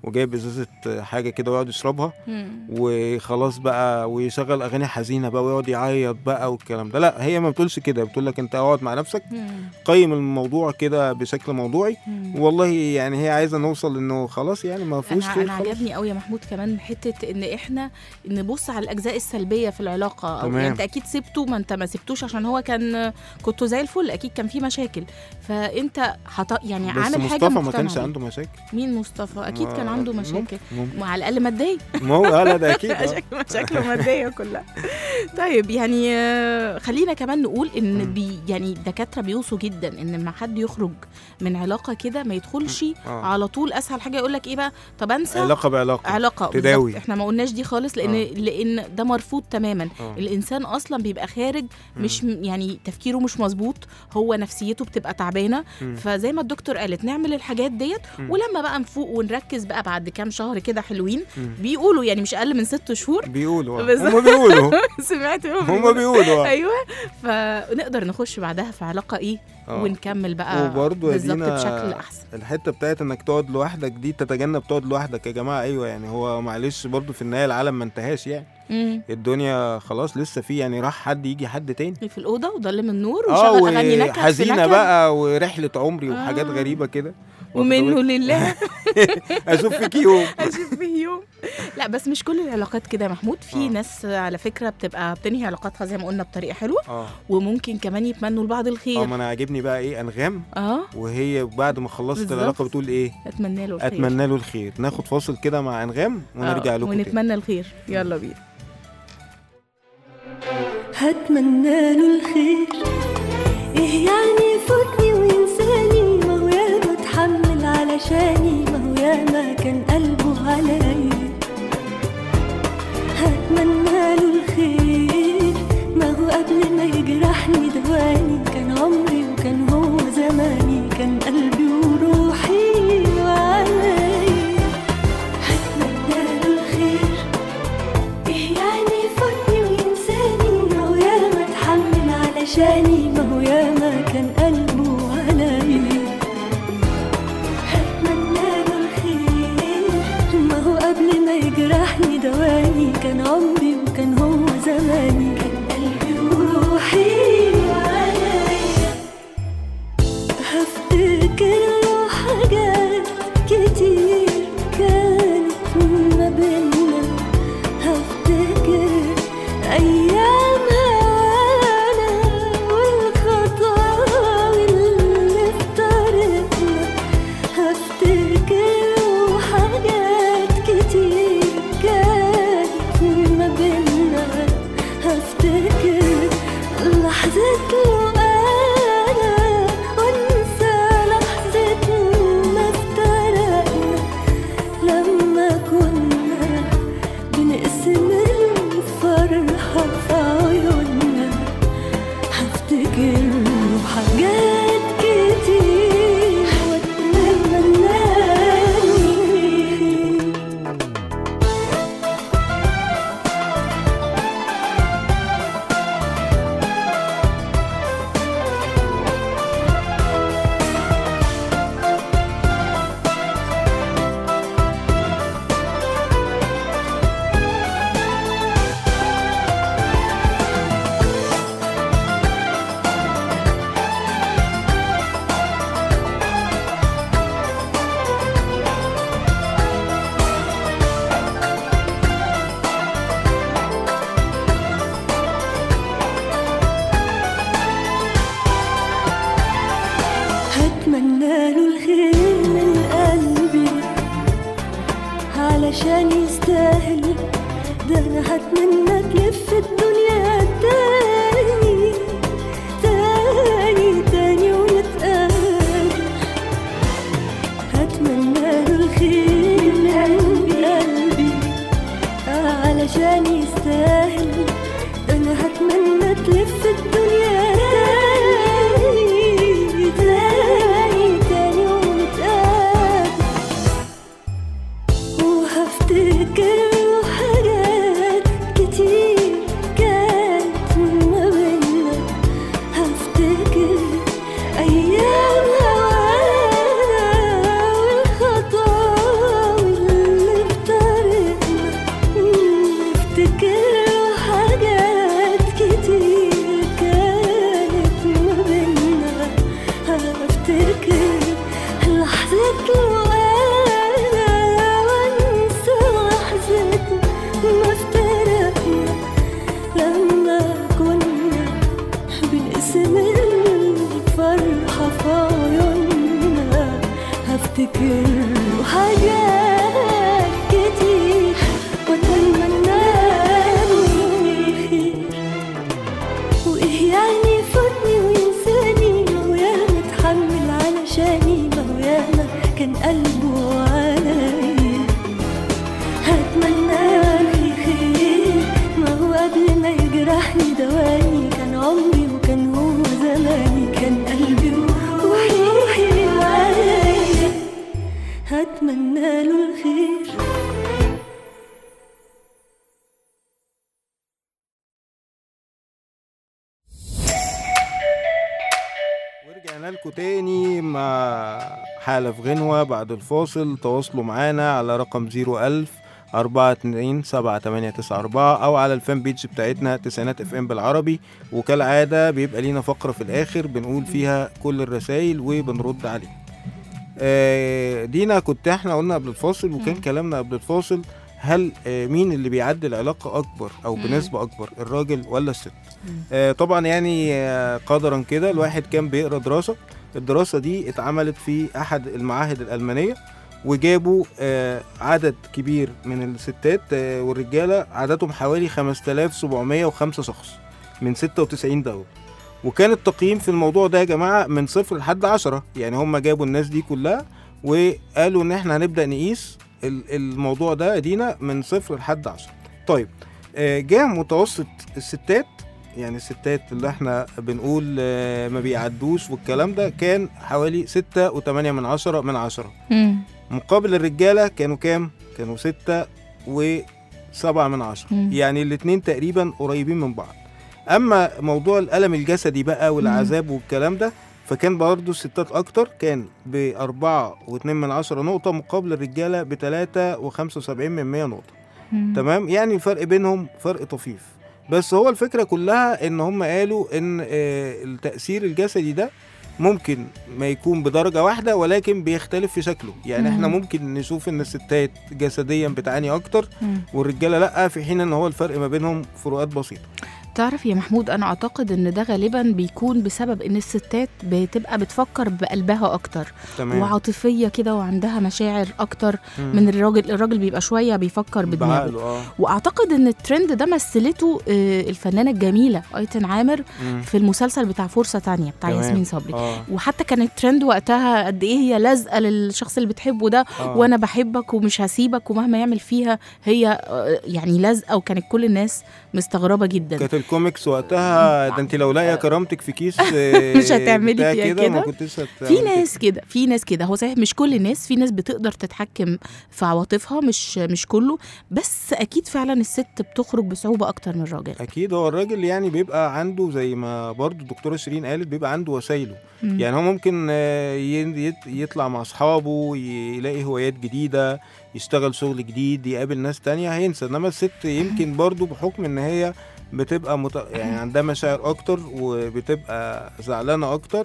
وجايب ازازه حاجه كده ويقعد يشربها مم. وخلاص بقى ويشغل اغاني حزينه بقى ويقعد يعيط بقى والكلام ده لا هي ما بتقولش كده بتقول لك انت اقعد مع نفسك مم. قيم الموضوع كده بشكل موضوعي مم. والله يعني هي عايزه نوصل انه خلاص يعني ما فيهوش انا خير انا خلاص. عجبني قوي يا محمود كمان حته ان احنا نبص على الاجزاء السلبيه في العلاقه او تمام. يعني انت اكيد سبته ما انت ما سبتوش عشان هو كان كنتوا زي الفل اكيد كان في مشاكل فانت حط يعني بس عامل حاجه مصطفى ما مقتنع كانش بيها. عنده مشاكل مين مصطفى اكيد ما- كان عنده ممكن- مشاكل ممكن. ما على الاقل ماديه ما هو آه لا ده اكيد آه. مشاكل مشاكل ماديه كلها طيب يعني آه، خلينا كمان نقول ان مم. بي يعني الدكاتره بيوصوا جدا ان لما حد يخرج من علاقه كده ما يدخلش آه. على طول اسهل حاجه يقول لك ايه بقى طب انسى علاقه بعلاقه علاقه تداوي. بالظبط. احنا ما قلناش دي خالص لان آه. لان ده مرفوض تماما آه. الانسان اصلا بيبقى خارج مش م- يعني تفكيره مش مظبوط هو نفسيته بتبقى تعبانه مم. فزي ما الدكتور قالت نعمل الحاجات ديت مم. ولما بقى نفوق ونركز بقى بعد كام شهر كده حلوين مم. بيقولوا يعني مش اقل من ست شهور بيقولوا آه. بالظبط. هم بيقولوا سمعت هم بيقولوا آه. ايوه فنقدر نخش بعدها في علاقه ايه آه. ونكمل بقى وبرضه يا بالظبط دينا بشكل احسن الحته بتاعت انك تقعد لوحدك دي تتجنب تقعد لوحدك يا جماعه ايوه يعني هو معلش برضه في النهايه العالم ما انتهاش يعني مم. الدنيا خلاص لسه في يعني راح حد يجي حد تاني في الاوضه وضلم النور اه وشغل اغاني نكد في وحزينه نكد. بقى ورحله عمري وحاجات آه. غريبه كده ومنه لله اشوف فيك يوم اشوف فيه يوم لا بس مش كل العلاقات كده يا محمود في آه. ناس على فكره بتبقى بتنهي علاقاتها زي ما قلنا بطريقه حلوه اه وممكن كمان يتمنوا لبعض اه الخير ما انا عاجبني بقى ايه انغام اه وهي بعد ما خلصت بالظبط. العلاقه بتقول ايه اتمنى له الخير اتمنى له الخير ناخد فاصل كده مع انغام ونرجع آه، لكم تاني ونتمنى الخير يلا بينا هتمنى له الخير ايه يعني يفوتني وينساني ما هو ياما اتحمل علشاني ما هو ياما كان قلبه عليا هتمنى له الخير ما هو قبل ما يجرحني دواني كان عمري وكان هو زماني كان قلبي وروحي وعليا هتمنى له الخير ايه يعني يفوتني وينساني ما هو ياما اتحمل علشاني ما هو ياما كان قلبه عليا هتمنى له الخير ما هو قبل ما يجرحني دواني كان عمري وكان هو زماني كان قلبي وروحي وعليا هفتكر له حاجات كتير كانت ما بينا هفتكر أيام أنا والخطاوي اللي افترقنا هفتكر حاجات كتير كانت ما بينا هفتكر لحظة أنا وأنسى لحظة ما افترقنا لما كنا بنقسم الفرحة في عيوننا هفتكر له حاجات كتير واتمنى هتمنى له الخير من قلبي علشان يستاهل ده انا هتمنى تلف الدنيا تاني تاني تاني ونتقابل هتمنى له الخير من قلبي قلبي علشان يستاهل ده انا هتمنى تلف الدنيا تاني تاني تاني ونتقابل وهفتكر له حاجات كتير كانت له أنا وأنسى لحظة ما افترقنا لما كنا باسم الفرحة في عيوننا هفتكر له حاجات كتير وأتمنى له الخير وإيه يعني فاتني وينساني ما هو ياما اتحمل علشاني ما هو ياما كان قلبه عليا هتمنى له خير ما هو قبل ما يجرحني دواني كان عمري وكان هو زماني كان قلبي وروحي عليا هتمنى له الخير ورجعنا لكم تاني مع حالة في غنوة بعد الفاصل تواصلوا معانا على رقم 01000 42 7894 أو على الفان بيج بتاعتنا تسعينات اف ام بالعربي وكالعادة بيبقى لينا فقرة في الآخر بنقول فيها كل الرسائل وبنرد عليها آه، دينا كنت احنا قلنا قبل الفاصل وكان مم. كلامنا قبل الفاصل هل آه، مين اللي بيعدي العلاقة أكبر أو مم. بنسبة أكبر الراجل ولا الست مم. آه، طبعا يعني آه، قدرا كده الواحد كان بيقرا دراسه الدراسه دي اتعملت في احد المعاهد الالمانيه وجابوا آه، عدد كبير من الستات آه، والرجاله عددهم حوالي 5705 شخص من 96 دوله وكان التقييم في الموضوع ده يا جماعه من صفر لحد عشرة يعني هم جابوا الناس دي كلها وقالوا ان احنا هنبدا نقيس ال- الموضوع ده دينا من صفر لحد عشرة طيب آه، جاء متوسط الستات يعني الستات اللي احنا بنقول آه، ما بيعدوش والكلام ده كان حوالي ستة وتمانية من عشرة من عشرة مم. مقابل الرجالة كانوا كام؟ كانوا ستة وسبعة من عشرة مم. يعني الاتنين تقريبا قريبين من بعض أما موضوع الألم الجسدي بقى والعذاب والكلام ده فكان برضه الستات أكتر كان بأربعة واتنين من عشرة نقطة مقابل الرجالة بتلاتة وخمسة وسبعين من مية نقطة مم. تمام يعني الفرق بينهم فرق طفيف بس هو الفكره كلها ان هم قالوا ان آه، التاثير الجسدي ده ممكن ما يكون بدرجه واحده ولكن بيختلف في شكله يعني احنا مم. ممكن نشوف ان الستات جسديا بتعاني اكتر مم. والرجاله لا في حين ان هو الفرق ما بينهم فروقات بسيطه تعرف يا محمود انا اعتقد ان ده غالبا بيكون بسبب ان الستات بتبقى بتفكر بقلبها اكتر تمام وعاطفيه كده وعندها مشاعر اكتر مم. من الراجل الراجل بيبقى شويه بيفكر بدماغه بعقله اه واعتقد ان الترند ده مثلته آه، الفنانه الجميله ايتن عامر مم. في المسلسل بتاع فرصه تانية بتاع تمام. ياسمين صبري اه وحتى كان الترند وقتها قد ايه هي لازقه للشخص اللي بتحبه ده آه. وانا بحبك ومش هسيبك ومهما يعمل فيها هي آه، يعني لازقه وكانت كل الناس مستغربه جدا كانت الكوميكس وقتها ده انت لو لاقيه كرامتك في كيس آه، مش هتعملي بتاع فيها كده ما كده؟ كنتش هتعملي في كده. ناس كده في ناس كده هو صحيح مش كل الناس في ناس بتقدر تتحكم في عواطفها مش مش كله بس اكيد فعلا الست بتخرج بصعوبه اكتر من الراجل اكيد هو الراجل يعني بيبقى عنده زي ما برضو الدكتوره شيرين قالت بيبقى عنده وسايله مم. يعني هو ممكن آه، ي- يت- يطلع مع اصحابه يلاقي هوايات جديده يشتغل شغل جديد يقابل ناس تانية هينسى انما الست يمكن برضو بحكم ان هي بتبقى مت... يعني عندها مشاعر اكتر وبتبقى زعلانه اكتر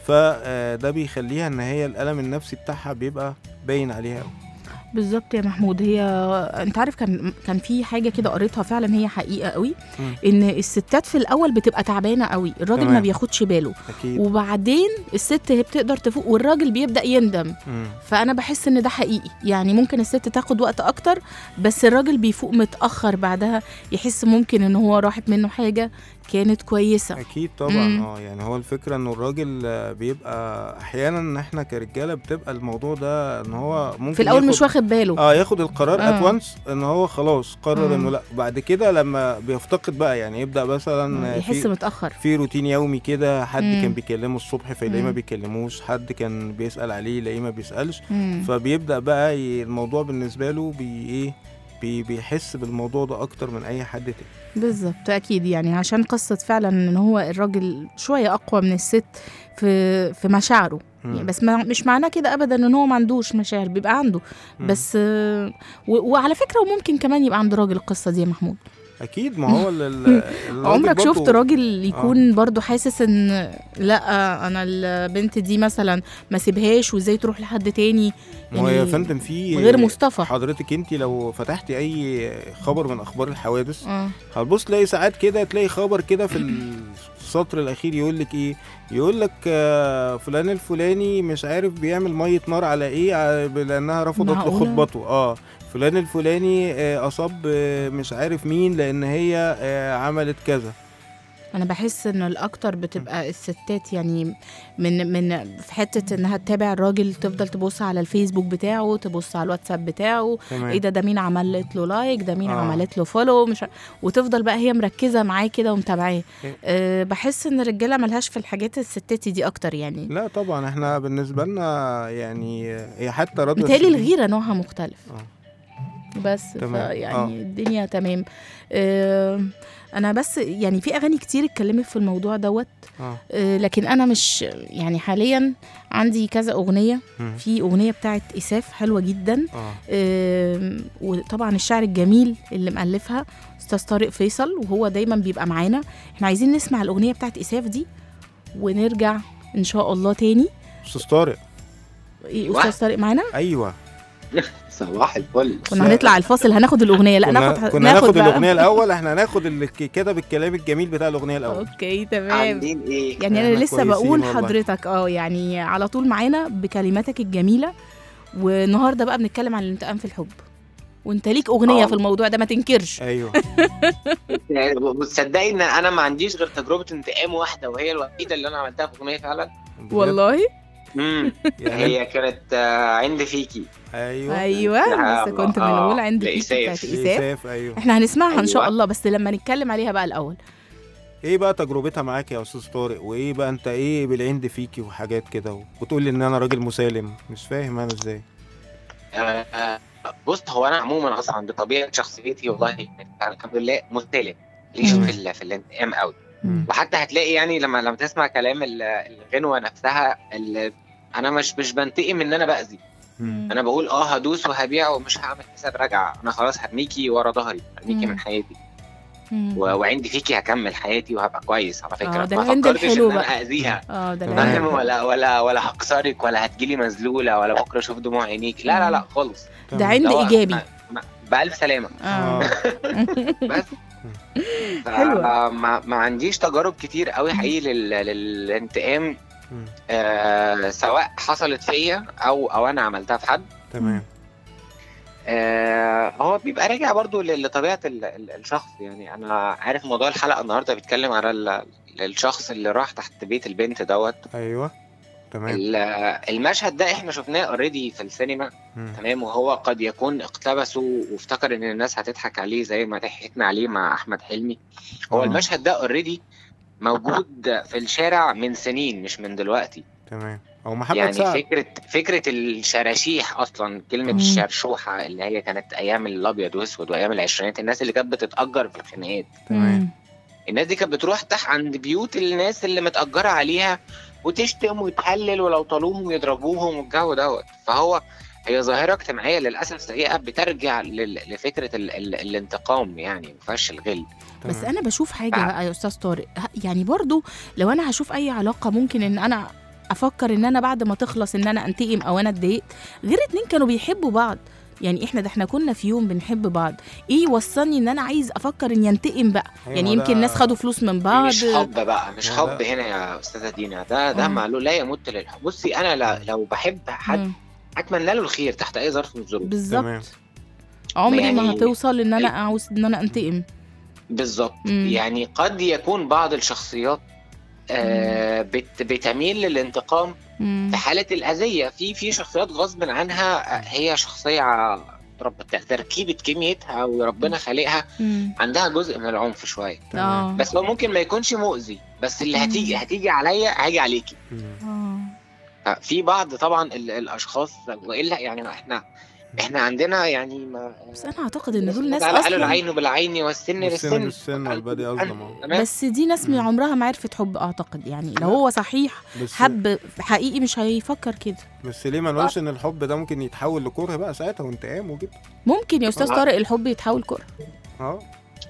فده بيخليها ان هي الالم النفسي بتاعها بيبقى باين عليها قوي بالظبط يا محمود هي انت عارف كان كان في حاجه كده قريتها فعلا هي حقيقه قوي مم. ان الستات في الاول بتبقى تعبانه قوي الراجل ما تمام. بياخدش باله اكيد وبعدين الست هي بتقدر تفوق والراجل بيبدا يندم مم. فانا بحس ان ده حقيقي يعني ممكن الست تاخد وقت اكتر بس الراجل بيفوق متاخر بعدها يحس ممكن ان هو راحت منه حاجه كانت كويسه اكيد طبعا مم. اه يعني هو الفكره انه الراجل آه، بيبقى احيانا ان احنا كرجاله بتبقى الموضوع ده ان هو ممكن في الاول ياخد مش واخد باله اه ياخد القرار آه. ات وانس ان هو خلاص قرر مم. انه لا بعد كده لما بيفتقد بقى يعني يبدا مثلا يحس في, متاخر في روتين يومي كده حد مم. كان بيكلمه الصبح فيلاقيه ما مم. بيكلموش حد كان بيسال عليه يلاقيه ما بيسالش مم. فبيبدا بقى ي- الموضوع بالنسبه له بي ايه بي بيحس بالموضوع ده اكتر من اي حد تاني بالظبط اكيد يعني عشان قصه فعلا ان هو الراجل شويه اقوى من الست في في مشاعره مم. يعني بس ما مش معناه كده ابدا ان هو ما عندوش مشاعر بيبقى عنده مم. بس آه، و- وعلى فكره وممكن كمان يبقى عند راجل القصه دي يا محمود اكيد ما هو ال- ال- الراجل عمرك برضه- شفت راجل يكون برضو حاسس ان لا انا البنت دي مثلا ما سيبهاش وازاي تروح لحد تاني ما هو يا يعني فندم في غير مصطفى حضرتك انت لو فتحتي اي خبر من اخبار الحوادث اه هتبص تلاقي ساعات كده تلاقي خبر كده في السطر الاخير يقول لك ايه يقول لك آه، فلان الفلاني مش عارف بيعمل ميه نار على ايه ع- لانها رفضت له معقولة؟ خطبته اه فلان الفلاني آه، اصاب آه، مش عارف مين لان هي آه، عملت كذا انا بحس ان الاكتر بتبقى الستات يعني من من في حته انها تتابع الراجل تفضل تبص على الفيسبوك بتاعه تبص على الواتساب بتاعه تمام ايه ده ده مين عملت له لايك ده مين آه. آه. عملت له فولو مش ع- وتفضل بقى هي مركزه معاه كده ومتابعاه إيه. أه بحس ان الرجاله ملهاش في الحاجات الستات دي اكتر يعني لا طبعا احنا بالنسبه لنا يعني آه، هي حتى رضوى متهيألي الشريف- الغيره نوعها مختلف آه. بس تمام. يعني آه. الدنيا تمام أه انا بس يعني في اغاني كتير اتكلمت في الموضوع دوت اه آه، لكن انا مش يعني حاليا عندي كذا اغنيه مم. في اغنيه بتاعت اساف حلوه جدا اه آم، وطبعا الشعر الجميل اللي مؤلفها استاذ طارق فيصل وهو دايما بيبقى معانا احنا عايزين نسمع الاغنيه بتاعت اساف دي ونرجع ان شاء الله تاني استاذ طارق إيه، استاذ طارق معانا ايوه صباح الفل كنا هنطلع الفاصل هناخد الاغنيه لا كنا ناخد كنا ناخد بقى. الاغنيه الاول احنا هناخد اللي ك- كتب الكلام الجميل بتاع الاغنيه الاول اوكي تمام عاملين ايه؟ يعني انا إحنا لسه كويسين بقول والله. حضرتك اه يعني على طول معانا بكلماتك الجميله والنهارده بقى بنتكلم عن الانتقام في الحب وانت ليك اغنيه آه. في الموضوع ده ما تنكرش ايوه يعني تصدقي ان انا ما عنديش غير تجربه انتقام واحده وهي الوحيده اللي انا عملتها في اغنيه فعلا بجد؟ والله امم يعني هي كانت آه، عند فيكي ايوه ايوه لا، لسه كنت آه، بنقول عندي لإساف. فيك بتاعت اساف إساف ايوه احنا هنسمعها ان شاء أيوة. الله بس لما نتكلم عليها بقى الاول ايه بقى تجربتها معاك يا استاذ طارق وايه بقى انت ايه بالعند فيكي وحاجات كده وتقول لي ان انا راجل مسالم مش فاهم انا ازاي آه، آه، بص هو انا عموما اصلا بطبيعه شخصيتي والله يعني الحمد لله مستلم ليش تمام. في ال- في الانتقام قوي مم. وحتى هتلاقي يعني لما لما تسمع كلام ال- الغنوه نفسها ال- انا مش مش بنتقم ان انا باذي مم. انا بقول اه هدوس وهبيع ومش هعمل حساب رجعه انا خلاص هرميكي ورا ظهري هرميكي مم. من حياتي مم. و- وعندي فيكي هكمل حياتي وهبقى كويس على فكره آه، ده ما العند فكرتش الحلو ان انا بقى. اذيها اه ده تمام. العند فاهم الحلو. ولا ولا ولا هكسرك ولا هتجيلي مذلوله ولا بكره اشوف دموع عينيك لا لا لا خالص ده تمام. عند ده هو ايجابي ما- ما- بألف سلامه اه اه بس ف- حلوة. ما, ما عنديش تجارب كتير قوي حقيقي لل... للانتقام مم. آه سواء حصلت فيا او او انا عملتها في حد تمام آه هو بيبقى راجع برضو ل- لطبيعه ال... ال- الشخص يعني انا عارف موضوع الحلقه النهارده بيتكلم على ال... الشخص اللي راح تحت بيت البنت دوت ايوه تمام ال- المشهد ده احنا شفناه اوريدي في السينما مم. تمام وهو قد يكون اقتبسه وافتكر ان الناس هتضحك عليه زي ما ضحكنا عليه مع احمد حلمي هو آه. المشهد ده اوريدي موجود في الشارع من سنين مش من دلوقتي تمام او محمد يعني سعد فكره فكره الشراشيح اصلا كلمه مم. الشرشوحه اللي هي كانت ايام الابيض واسود وايام العشرينات الناس اللي كانت بتتاجر في الخناقات تمام مم. الناس دي كانت بتروح تحت عند بيوت الناس اللي متأجرة عليها وتشتم وتهلل ولو طالوهم ويضربوهم والجو دوت فهو هي ظاهرة اجتماعية للأسف سيئة بترجع لل- لفكرة ال ال الانتقام يعني ما فيهاش الغل بس تمام. انا بشوف حاجه آه. بقى يا استاذ طارق ه- يعني برضو لو انا هشوف اي علاقه ممكن ان انا افكر ان انا بعد ما تخلص ان انا انتقم او انا اتضايقت غير اتنين كانوا بيحبوا بعض يعني احنا ده احنا كنا في يوم بنحب بعض ايه يوصلني ان انا عايز افكر ان ينتقم بقى أيوة، يعني ما يمكن ده- ناس خدوا فلوس من بعض مش حب بقى مش لا، حب لا. هنا يا أستاذة دينا ده ده آه. معلوم لا يمت للحب بصي أنا لا- لو بحب حد مم. أتمنى له الخير تحت أي ظرف من الظروف تمام. بالظبط عمري ما يعني- هتوصل ان انا عاوز ان انا انتقم بالظبط مم. يعني قد يكون بعض الشخصيات آه بت بتميل للانتقام مم. في حاله الاذيه في في شخصيات غصب عنها هي شخصيه رب تركيبه كميتها وربنا خالقها مم. عندها جزء من العنف شويه اه بس هو ممكن ما يكونش مؤذي بس اللي مم. هتيجي هتيجي عليا هاجي عليكي مم. اه في بعض طبعا ال- الاشخاص والا يعني احنا احنا عندنا يعني ما بس انا اعتقد ان دول ناس قالوا اصلا العين بالعين والسن والسن بالسن بالسن والبادي أظلم أهو. تمام بس دي ناس من عمرها ما عرفت حب اعتقد يعني لو هو صحيح بس حب حقيقي مش هيفكر كده بس ليه ما نقولش ان الحب ده ممكن يتحول لكره بقى ساعتها وانتقام وكده ممكن يا استاذ آه. طارق الحب يتحول كره اه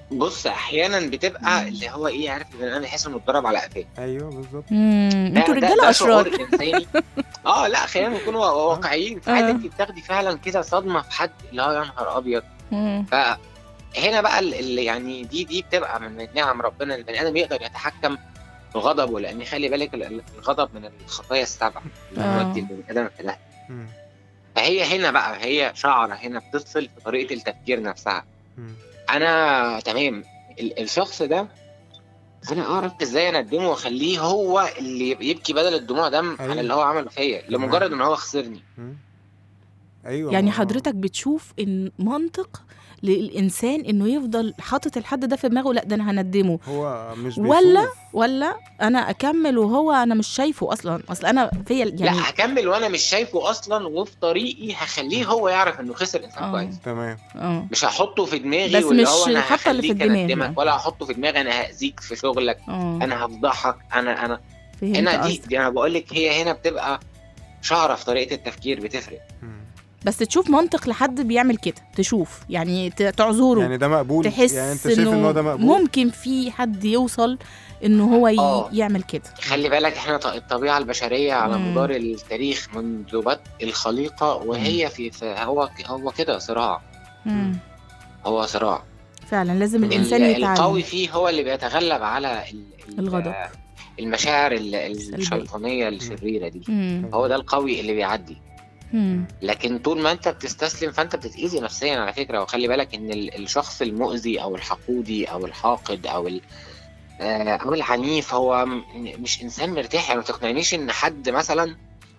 بص احيانا بتبقى اللي هو ايه عارف البني ادم يحس انه اتضرب على قفاه ايوه بالظبط مم، ده- انتوا ده- رجاله ده شعور اشرار إنساني. اه لا خلينا نكون وا- واقعيين ساعات آه. انت بتاخدي فعلا كده صدمه في حد اللي هو يا نهار ابيض مم. فهنا بقى ال- اللي يعني دي دي بتبقى من نعم ربنا البني ادم يقدر يتحكم في غضبه لان خلي بالك ال- ال- الغضب من الخطايا السبع اللي آه. بتودي البني ادم في ده مم. فهي هنا بقى هي شعره هنا بتفصل في طريقه التفكير نفسها مم. انا تمام ال- الشخص ده انا اعرف ازاي اندمه واخليه هو اللي يبكي بدل الدموع دم أيوة. على اللي هو عمله فيا لمجرد ان هو خسرني مم. ايوه يعني ما- حضرتك بتشوف ان منطق للانسان انه يفضل حاطط الحد ده في دماغه لا ده انا هندمه هو مش ولا بيشوف. ولا انا اكمل وهو انا مش شايفه اصلا اصل انا فيا يعني لا هكمل وانا مش شايفه اصلا وفي طريقي هخليه هو يعرف انه خسر انسان آه. كويس تمام اه مش هحطه في دماغي بس واللي مش هو انا الحطة اللي في هخليك الدماغ اندمك يعني. ولا هحطه في دماغي انا هاذيك في شغلك اه انا هفضحك انا انا فهمت هنا دي, قصدك. دي انا بقول لك هي هنا بتبقى شعره في طريقه التفكير بتفرق مم. بس تشوف منطق لحد بيعمل كده تشوف يعني ت- تعذره يعني ده مقبول تحس يعني انت شايف ان هو ده انه مقبول ممكن في حد يوصل انه هو ي... آه. يعمل كده خلي بالك احنا ط- الطبيعه البشريه على مم. مدار التاريخ منذ بدء الخليقه وهي في, في هو هو كده صراع مم. هو صراع فعلا لازم ال- الانسان يتعلم القوي فيه هو اللي بيتغلب على ال- ال- الغضب. المشاعر ال- السلبية. الشيطانيه الشريره دي مم. هو ده القوي اللي بيعدي مم. لكن طول ما انت بتستسلم فانت بتتاذي نفسيا على فكره وخلي بالك ان ال- الشخص المؤذي او الحقودي او الحاقد او ال- آه، او العنيف هو م- مش انسان مرتاح يعني ما تقنعنيش ان حد مثلا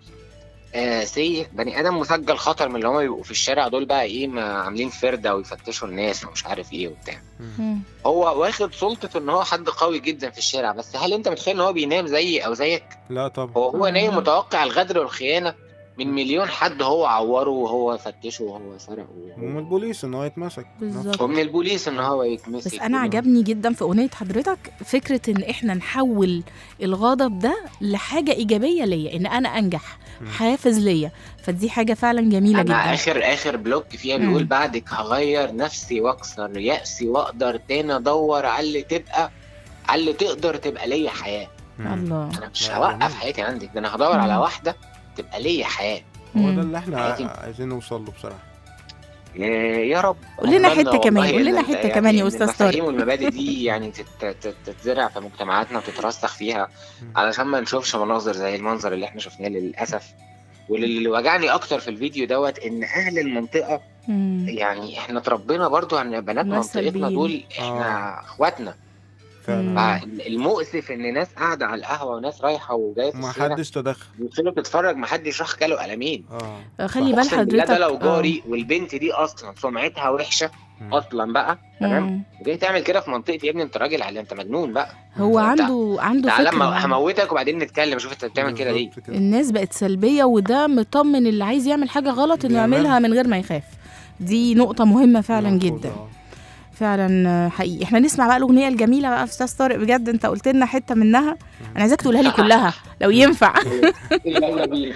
آه سي بني ادم مسجل خطر من اللي هم بيبقوا في الشارع دول بقى ايه ما عاملين فرده ويفتشوا الناس ومش عارف ايه وبتاع مم. هو واخد سلطه ان هو حد قوي جدا في الشارع بس هل انت متخيل ان هو بينام زيي او زيك لا طبعا هو هو آه. نايم متوقع الغدر والخيانه من مليون حد هو عوره وهو فتشه وهو سرقه ومن وهو البوليس ان هو يتمسك بالظبط ومن البوليس ان هو يتمسك بس انا عجبني جدا في اغنيه حضرتك فكره ان احنا نحول الغضب ده لحاجه ايجابيه ليا ان انا انجح مم. حافز ليا فدي حاجه فعلا جميله انا جدا اخر اخر بلوك فيها مم. بيقول بعدك هغير نفسي واكسر يأسي واقدر تاني ادور على اللي تبقى على اللي تقدر تبقى ليا حياه مم. الله انا مش لا، هوقف جميل. حياتي عندك ده انا هدور مم. على واحده تبقى ليا حياه هو مم. ده اللي احنا حياتي. عايزين نوصل له بصراحه يا يا رب قول لنا أتمنى حتة كمان، والله قول لنا إن حتة يعني كمان يا إن أستاذ طارق. المفاهيم والمبادئ دي يعني تت- تت- تتزرع في مجتمعاتنا وتترسخ فيها مم. علشان ما نشوفش مناظر زي المنظر اللي احنا شفناه للاسف واللي وجعني اكتر في الفيديو دوت ان اهل المنطقه مم. يعني احنا اتربينا برضو عن بنات ناس منطقتنا سلبيين. دول احنا اخواتنا فعلا فالمؤسف ان ناس قاعده على القهوه وناس رايحه وجايه في ما الشارع حدش تدخل وصلوا تتفرج ما حدش راح كله قلمين اه خلي بال فأقسم بالله حضرتك ده لو آه. جاري والبنت دي اصلا سمعتها وحشه مم. اصلا بقى تمام مم. وجاي تعمل كده في منطقتي يا ابني انت راجل على انت مجنون بقى هو أنت- عنده عنده تعالى اما فكره هموتك وبعدين نتكلم شوف انت بتعمل كده ليه بالظبط كده. الناس بقت سلبيه وده مطمن اللي عايز يعمل حاجه غلط انه بيعملها. يعملها من غير ما يخاف دي نقطه مهمه فعلا ملحوظة، جدا آه. فعلا آه، حقيقي احنا نسمع بقى الاغنيه الجميله بقى في استاذ طارق بجد انت قلت لنا حته منها انا عايزاك تقولها لي كلها لو ينفع يلا بينا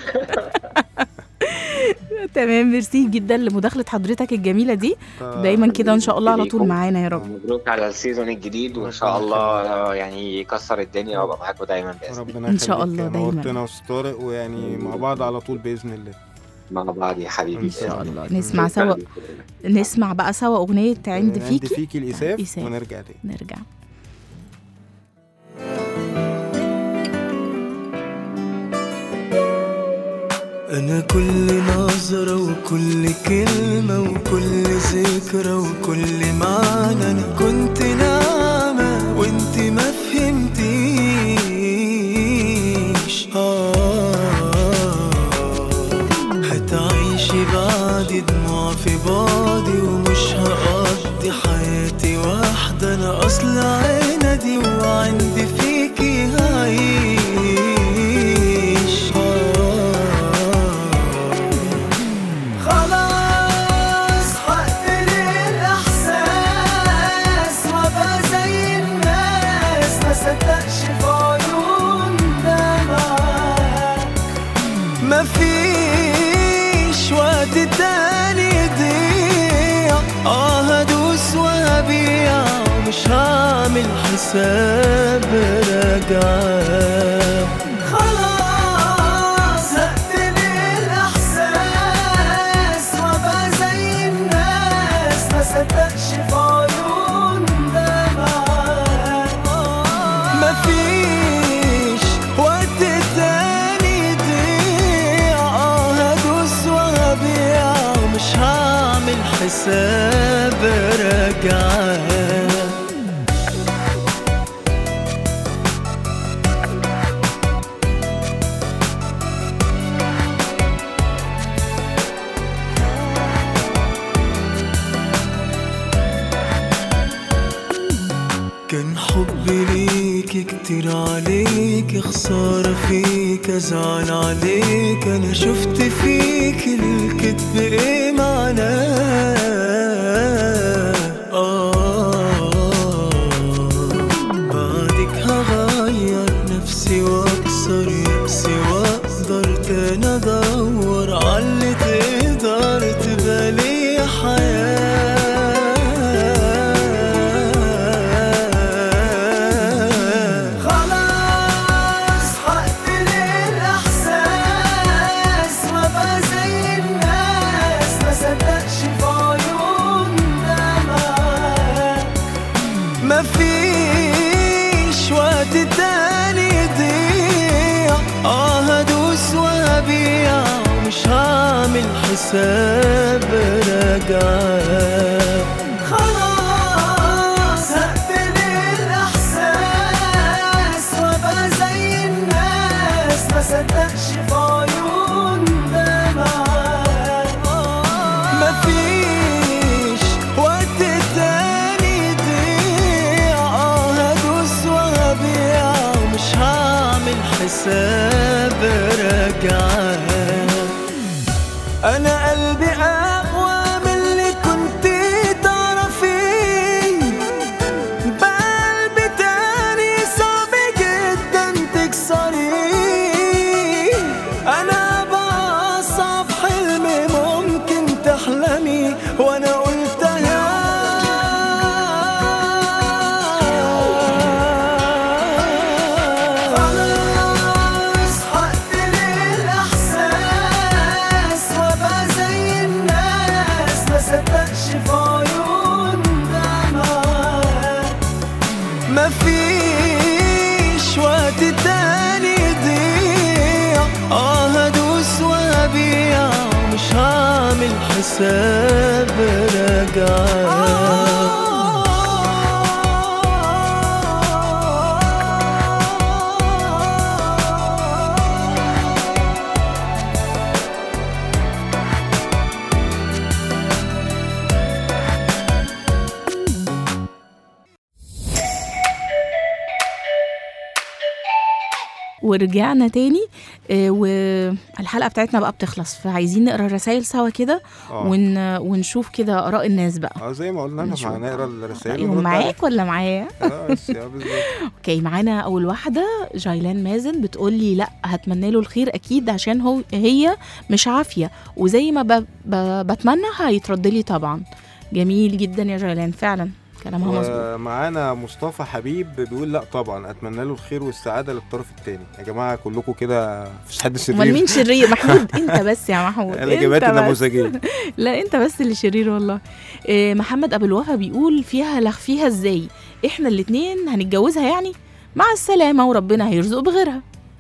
تمام ميرسي جدا لمداخله حضرتك الجميله دي آه، دايما كده ان شاء الله على طول ليكم. معانا يا رب مبروك على السيزون الجديد وان شاء الله يعني يكسر الدنيا وابقى معاكم دايما باذن الله ربنا إن شاء يخليك. الله دايما. نورتنا يا أستاذ طارق ويعني مع بعض على طول باذن الله مع بعض يا حبيبي إن ان شاء شاء الله. الله نسمع سوا نسمع بقى سوا اغنيه عند عند فيكي فيكي الاساف إساف. ونرجع تاني نرجع أنا كل نظرة وكل كلمة وكل ذكرى وكل معنى أنا كنت ناعمة وانت ما فهمتيش آه هتعيشي بعد دموع في بعدي ومش هقضي حياتي واحدة أنا أصل عندي وعندي فيكي هعيش آه خلاص هقتل الإحساس وأبقى زي الناس ما صدقش في عيون دمعك مفيش وقت تاني يضيع اه هدوس وهبيع مش هعمل حساب رجعة خلاص هقتل الإحساس وأبقى زي الناس ما صدقش في عيون دمعة مفيش وقت تاني يضيع آه هدوس وهبيع مش هعمل حساب رجعة كان حبي ليك كتير عليك خسارة فيك أزعل عليك أنا شفت فيك الكذب إيه معناه آه بعدك هغير نفسي وأكسر يأسي وأقدر تاني أدور عاللي تقدر تبقى لي حياة خلاص هقتل الإحساس وأبقى زي الناس ما صدقش في عيون دمعة مفيش وقت تاني يضيع اه هدوس وهبيع مش هعمل حساب رجعة خلاص هقتل الإحساس وأبقى زي الناس ما صدقش في عيون دمعة مفيش وقت تاني يضيع اه هدوس وهبيع مش هعمل حساب رجعة انا قلبي اقوى من اللي كنت تعرفيه بقلبي تاني صعب جدا تكسريه انا بأصعب حلم ممكن تحلمي وانا قلتها خلاص هقتل الإحساس وأبقى زي الناس ما صدقش في عيون دمعة مفيش وقت تاني يضيع اه هدوس وهبيع مش هعمل حساب رجعة ورجعنا تاني آه، والحلقه بتاعتنا بقى بتخلص فعايزين نقرا الرسايل سوا كده اه ون... ونشوف كده اراء الناس بقى اه زي ما قلنا لنا نشوف. هنقرا الرسائل رأيهم ونرد عليها. معاك ولا معايا اه بس اه بالظبط اوكي معانا اول واحده جايلان مازن بتقول لي لا هتمنى له الخير اكيد عشان هو هي مش عافيه وزي ما ب... ب... بتمنى هيترد لي طبعا جميل جدا يا جايلان فعلا كلامها مظبوط ومعانا مصطفى حبيب بيقول لا طبعا اتمنى له الخير والسعاده للطرف الثاني يا جماعه كلكم كده مفيش حد امال شرير مين شرير محمود انت بس يا محمود الاجابات انت بس. النموذجيه لا انت بس اللي شرير والله إيه محمد ابو الوفا بيقول فيها لغ فيها ازاي احنا الاتنين هنتجوزها يعني مع السلامه وربنا هيرزق بغيرها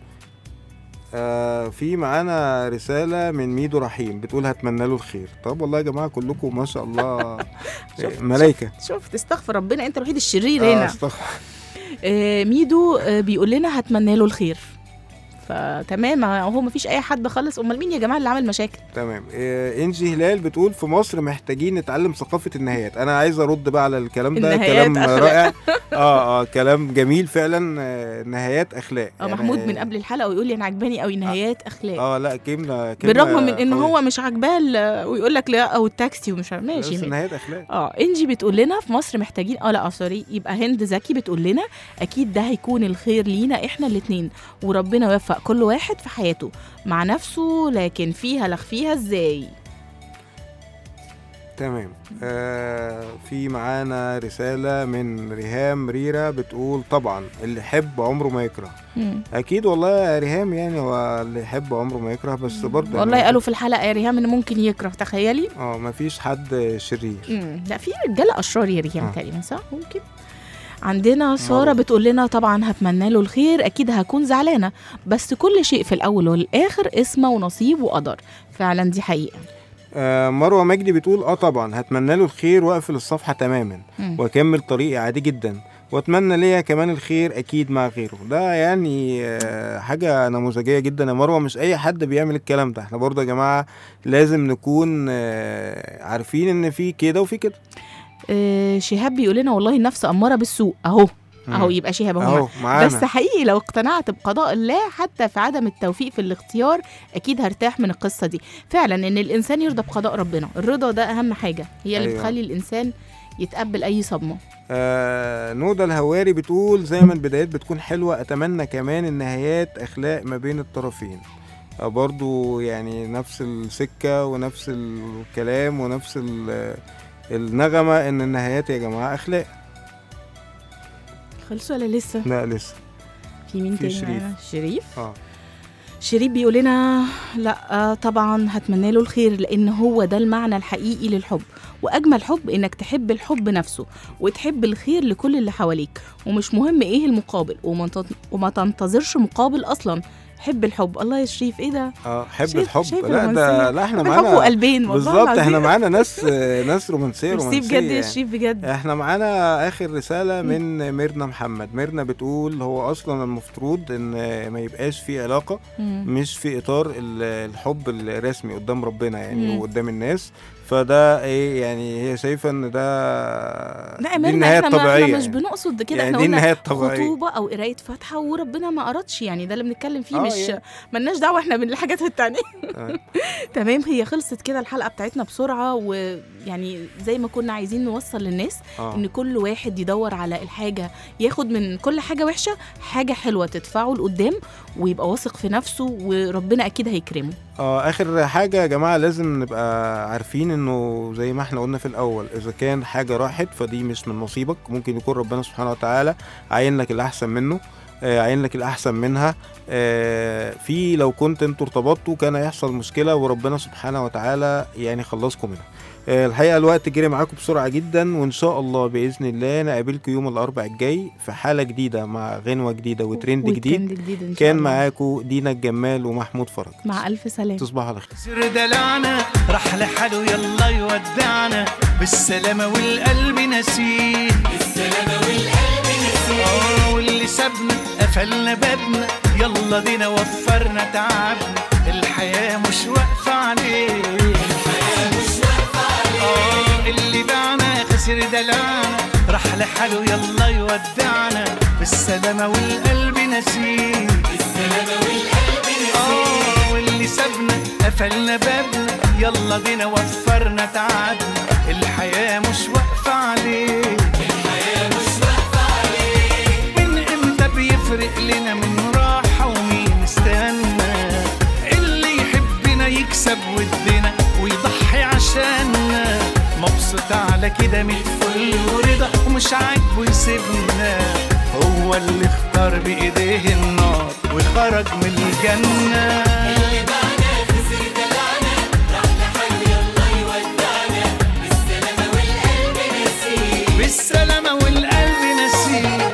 آه في معانا رساله من ميدو رحيم بتقول هتمنى له الخير طب والله يا جماعه كلكم ما شاء الله شفت- ملايكه شفت استغفر ربنا انت الوحيد الشرير آه هنا استغفر آه ميدو آه بيقول لنا هتمنى له الخير فتمام هو مفيش اي حد خالص امال مين يا جماعه اللي عمل مشاكل تمام آه انجي هلال بتقول في مصر محتاجين نتعلم ثقافه النهايات انا عايز ارد بقى على الكلام ده النهايات كلام أخلاق. رائع اه اه كلام جميل فعلا آه نهايات اخلاق اه يعني- محمود من قبل الحلقه ويقول لي انا عجباني قوي نهايات اخلاق اه لا كلمه كلمه بالرغم من ان قوية. هو مش عاجباه ال- ويقول لك لا او التاكسي ومش عارف بس ماشي نهايات اخلاق اه انجي بتقول لنا في مصر محتاجين اه لا آه، سوري يبقى هند زكي بتقول لنا اكيد ده هيكون الخير لينا احنا الاتنين وربنا يوفق كل واحد في حياته مع نفسه لكن فيها لخ فيها ازاي تمام آه في معانا رسالة من ريهام ريرا بتقول طبعا اللي يحب عمره ما يكره مم. أكيد والله يا ريهام يعني هو اللي يحب عمره ما يكره بس برضه والله يعني قالوا في الحلقه يا ريهام ان ممكن يكره تخيلي اه مفيش حد شرير مم. لا في رجاله اشرار يا ريهام آه. تقريبا صح ممكن عندنا ساره معروف. بتقول لنا طبعا هتمنى له الخير اكيد هكون زعلانه بس كل شيء في الاول والاخر اسمه ونصيب وقدر فعلا دي حقيقه آه مروة مجدي بتقول اه طبعا هتمنى له الخير واقفل الصفحة تماما مم. واكمل طريقي عادي جدا واتمنى ليا كمان الخير اكيد مع غيره ده يعني آه، حاجه نموذجيه جدا يا مروه مش اي حد بيعمل الكلام ده احنا برضه يا جماعه لازم نكون آه، عارفين ان في كده وفي كده آه شهاب بيقول لنا والله النفس اماره بالسوء اهو اهو يبقى شهاب اهو اهو معانا بس حقيقي لو اقتنعت بقضاء الله حتى في عدم التوفيق في الاختيار اكيد هرتاح من القصه دي فعلا ان الانسان يرضى بقضاء ربنا الرضا ده اهم حاجه هي اللي أيوة. بتخلي الانسان يتقبل اي صدمه آه نودا الهواري بتقول زي ما البدايات بتكون حلوة أتمنى كمان النهايات أخلاق ما بين الطرفين آه برضو يعني نفس السكة ونفس الكلام ونفس ال- النغمة إن النهايات يا جماعة أخلاق خلصوا ولا لسه لا لسه في مين في تاني شريف. معانا؟ شريف اه شريف بيقول لنا لا آه، طبعا هتمنى له الخير لان هو ده المعنى الحقيقي للحب واجمل حب انك تحب الحب نفسه وتحب الخير لكل اللي حواليك ومش مهم ايه المقابل وما تن- وما تنتظرش مقابل اصلا حب الحب الله يا شريف ايه ده اه حب شايف- الحب شايف لا ده الرومانسية؟ لا احنا حب الحب معانا وقلبين والله بالظبط احنا العظيم. معانا ناس آه، ناس رومانسية ميرسي رومانسية بجد يا يعني. شريف بجد احنا معانا اخر رسالة من ميرنا محمد ميرنا بتقول هو اصلا المفروض ان ما يبقاش في علاقة مم. مش في اطار ال- الحب الرسمي قدام ربنا يعني مم. وقدام الناس فده ايه يعني هي شايفه ان ده لا دي يا ميرنا النهايه احنا, ما الطبيعيه احنا مش يعني. بنقصد كده يعني احنا دي قلنا النهايه الطبيعيه خطوبه او قرايه فاتحه وربنا ما قرضش يعني ده اللي بنتكلم فيه آه مش يعني. ملناش دعوه احنا بالحاجات التانية آه. تمام هي خلصت كده الحلقه بتاعتنا بسرعه ويعني زي ما كنا عايزين نوصل للناس اه ان كل واحد يدور على الحاجه ياخد من كل حاجه وحشه حاجه حلوه تدفعه لقدام ويبقى واثق في نفسه وربنا اكيد هيكرمه اه اخر حاجه يا جماعه لازم نبقى عارفين انه زي ما احنا قلنا في الاول اذا كان حاجه راحت فدي مش من نصيبك ممكن يكون ربنا سبحانه وتعالى عاين لك الاحسن منه آه، عاين لك الاحسن منها آه، في لو كنت انتوا ارتبطتوا كان هيحصل مشكله وربنا سبحانه وتعالى يعني خلصكم منها آه، الحقيقه الوقت جري معاكم بسرعه جدا وان شاء الله باذن الله نقابلكم يوم الاربع الجاي في حاله جديده مع غنوه جديده وترند جديد وترند جديد إن شاء كان الله. معاكم دينا الجمال ومحمود فرج مع الف سلامه تصبحوا على خير سر دلعنا راح لحاله يلا يودعنا بالسلامة والقلب نسيه بالسلامة والقلب نسيه اه واللي سابنا قفلنا بابنا يلا دينا وفرنا تعبنا الحياة مش واقفة عليه الحياة مش واقفة عليه اه اللي باعنا خسر دلعنا راح لحاله يلا يودعنا بالسلامة والقلب نسيه بالسلامة والقلب نسيه اه واللي سابنا قفلنا بابنا يلا بينا وفرنا تعبنا الحياة مش واقفة عليه الحياة مش واقفة عليه من امتى بيفرق لنا من راحة ومين استنى اللي يحبنا يكسب ودنا ويضحي عشاننا مبسوط على كده من الفل ورضا ومش عاجبه يسيبنا هو اللي اختار بايديه النار وخرج من الجنة بالسلامة والقلب نسيه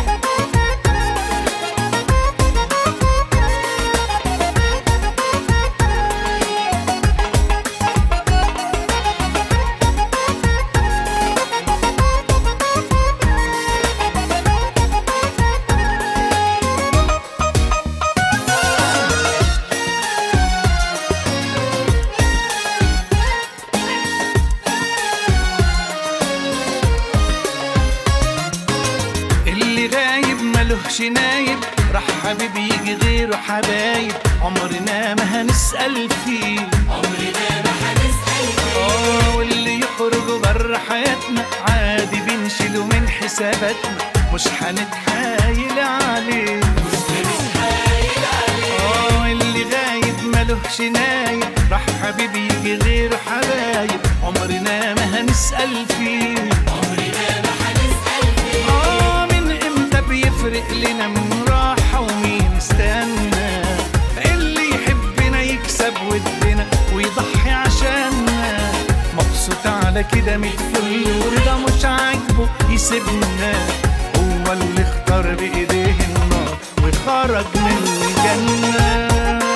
اللي غايب ملهش نايب راح حبيب يجي غيره حبايب عمرنا ما هنسأل فيه عمرنا ما هنسأل فيه اه واللي يخرج بره حياتنا عادي بنشيله من حساباتنا مش هنتحايل عليه مش هنتحايل عليه اه اللي غايب ملهش نايب راح حبيبي يجي هيجي غيره حبايب عمرنا ما هنسأل فيه عمرنا ما هنسأل فيه اه من امتى بيفرق لنا من راحة ومين استنى اللي يحبنا يكسب ودنا ويضحي عشاننا مبسوط على كده متفل ورضا مش عاجبه يسيبنا هو اللي اختار بايديه النار وخرج من الجنه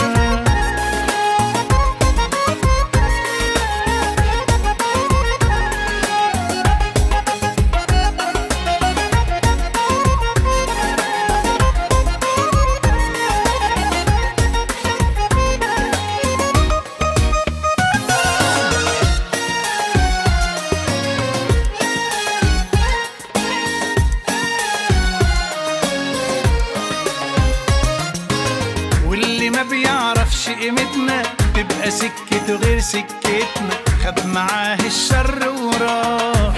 واللي ما بيعرفش قيمتنا تبقى سكته غير سكتنا خد معاه الشر وراه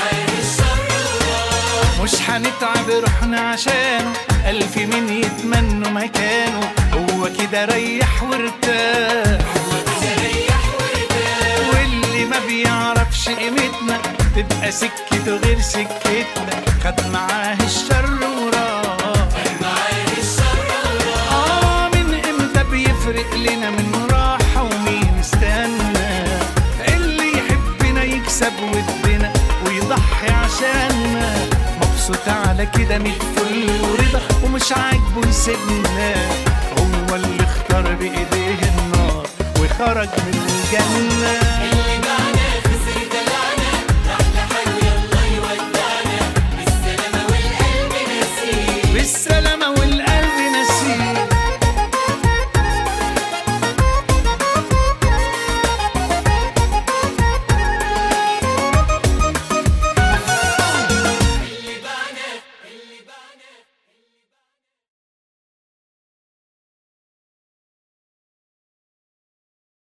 مش هنتعب روحنا عشانه ألف مين يتمنوا مكانه هو كده ريح وارتاح واللي ما بيعرفش قيمتنا تبقى سكته غير سكتنا خد معاه الشر وراه آه من امتى بيفرق لنا من راحة ومين استنى اللي يحبنا يكسب ودنا ويضحي عشاننا مبسوط على كده متفل ورضا ومش عاجبه يسيبنا هو اللي اختار بايديه النار وخرج من الجنة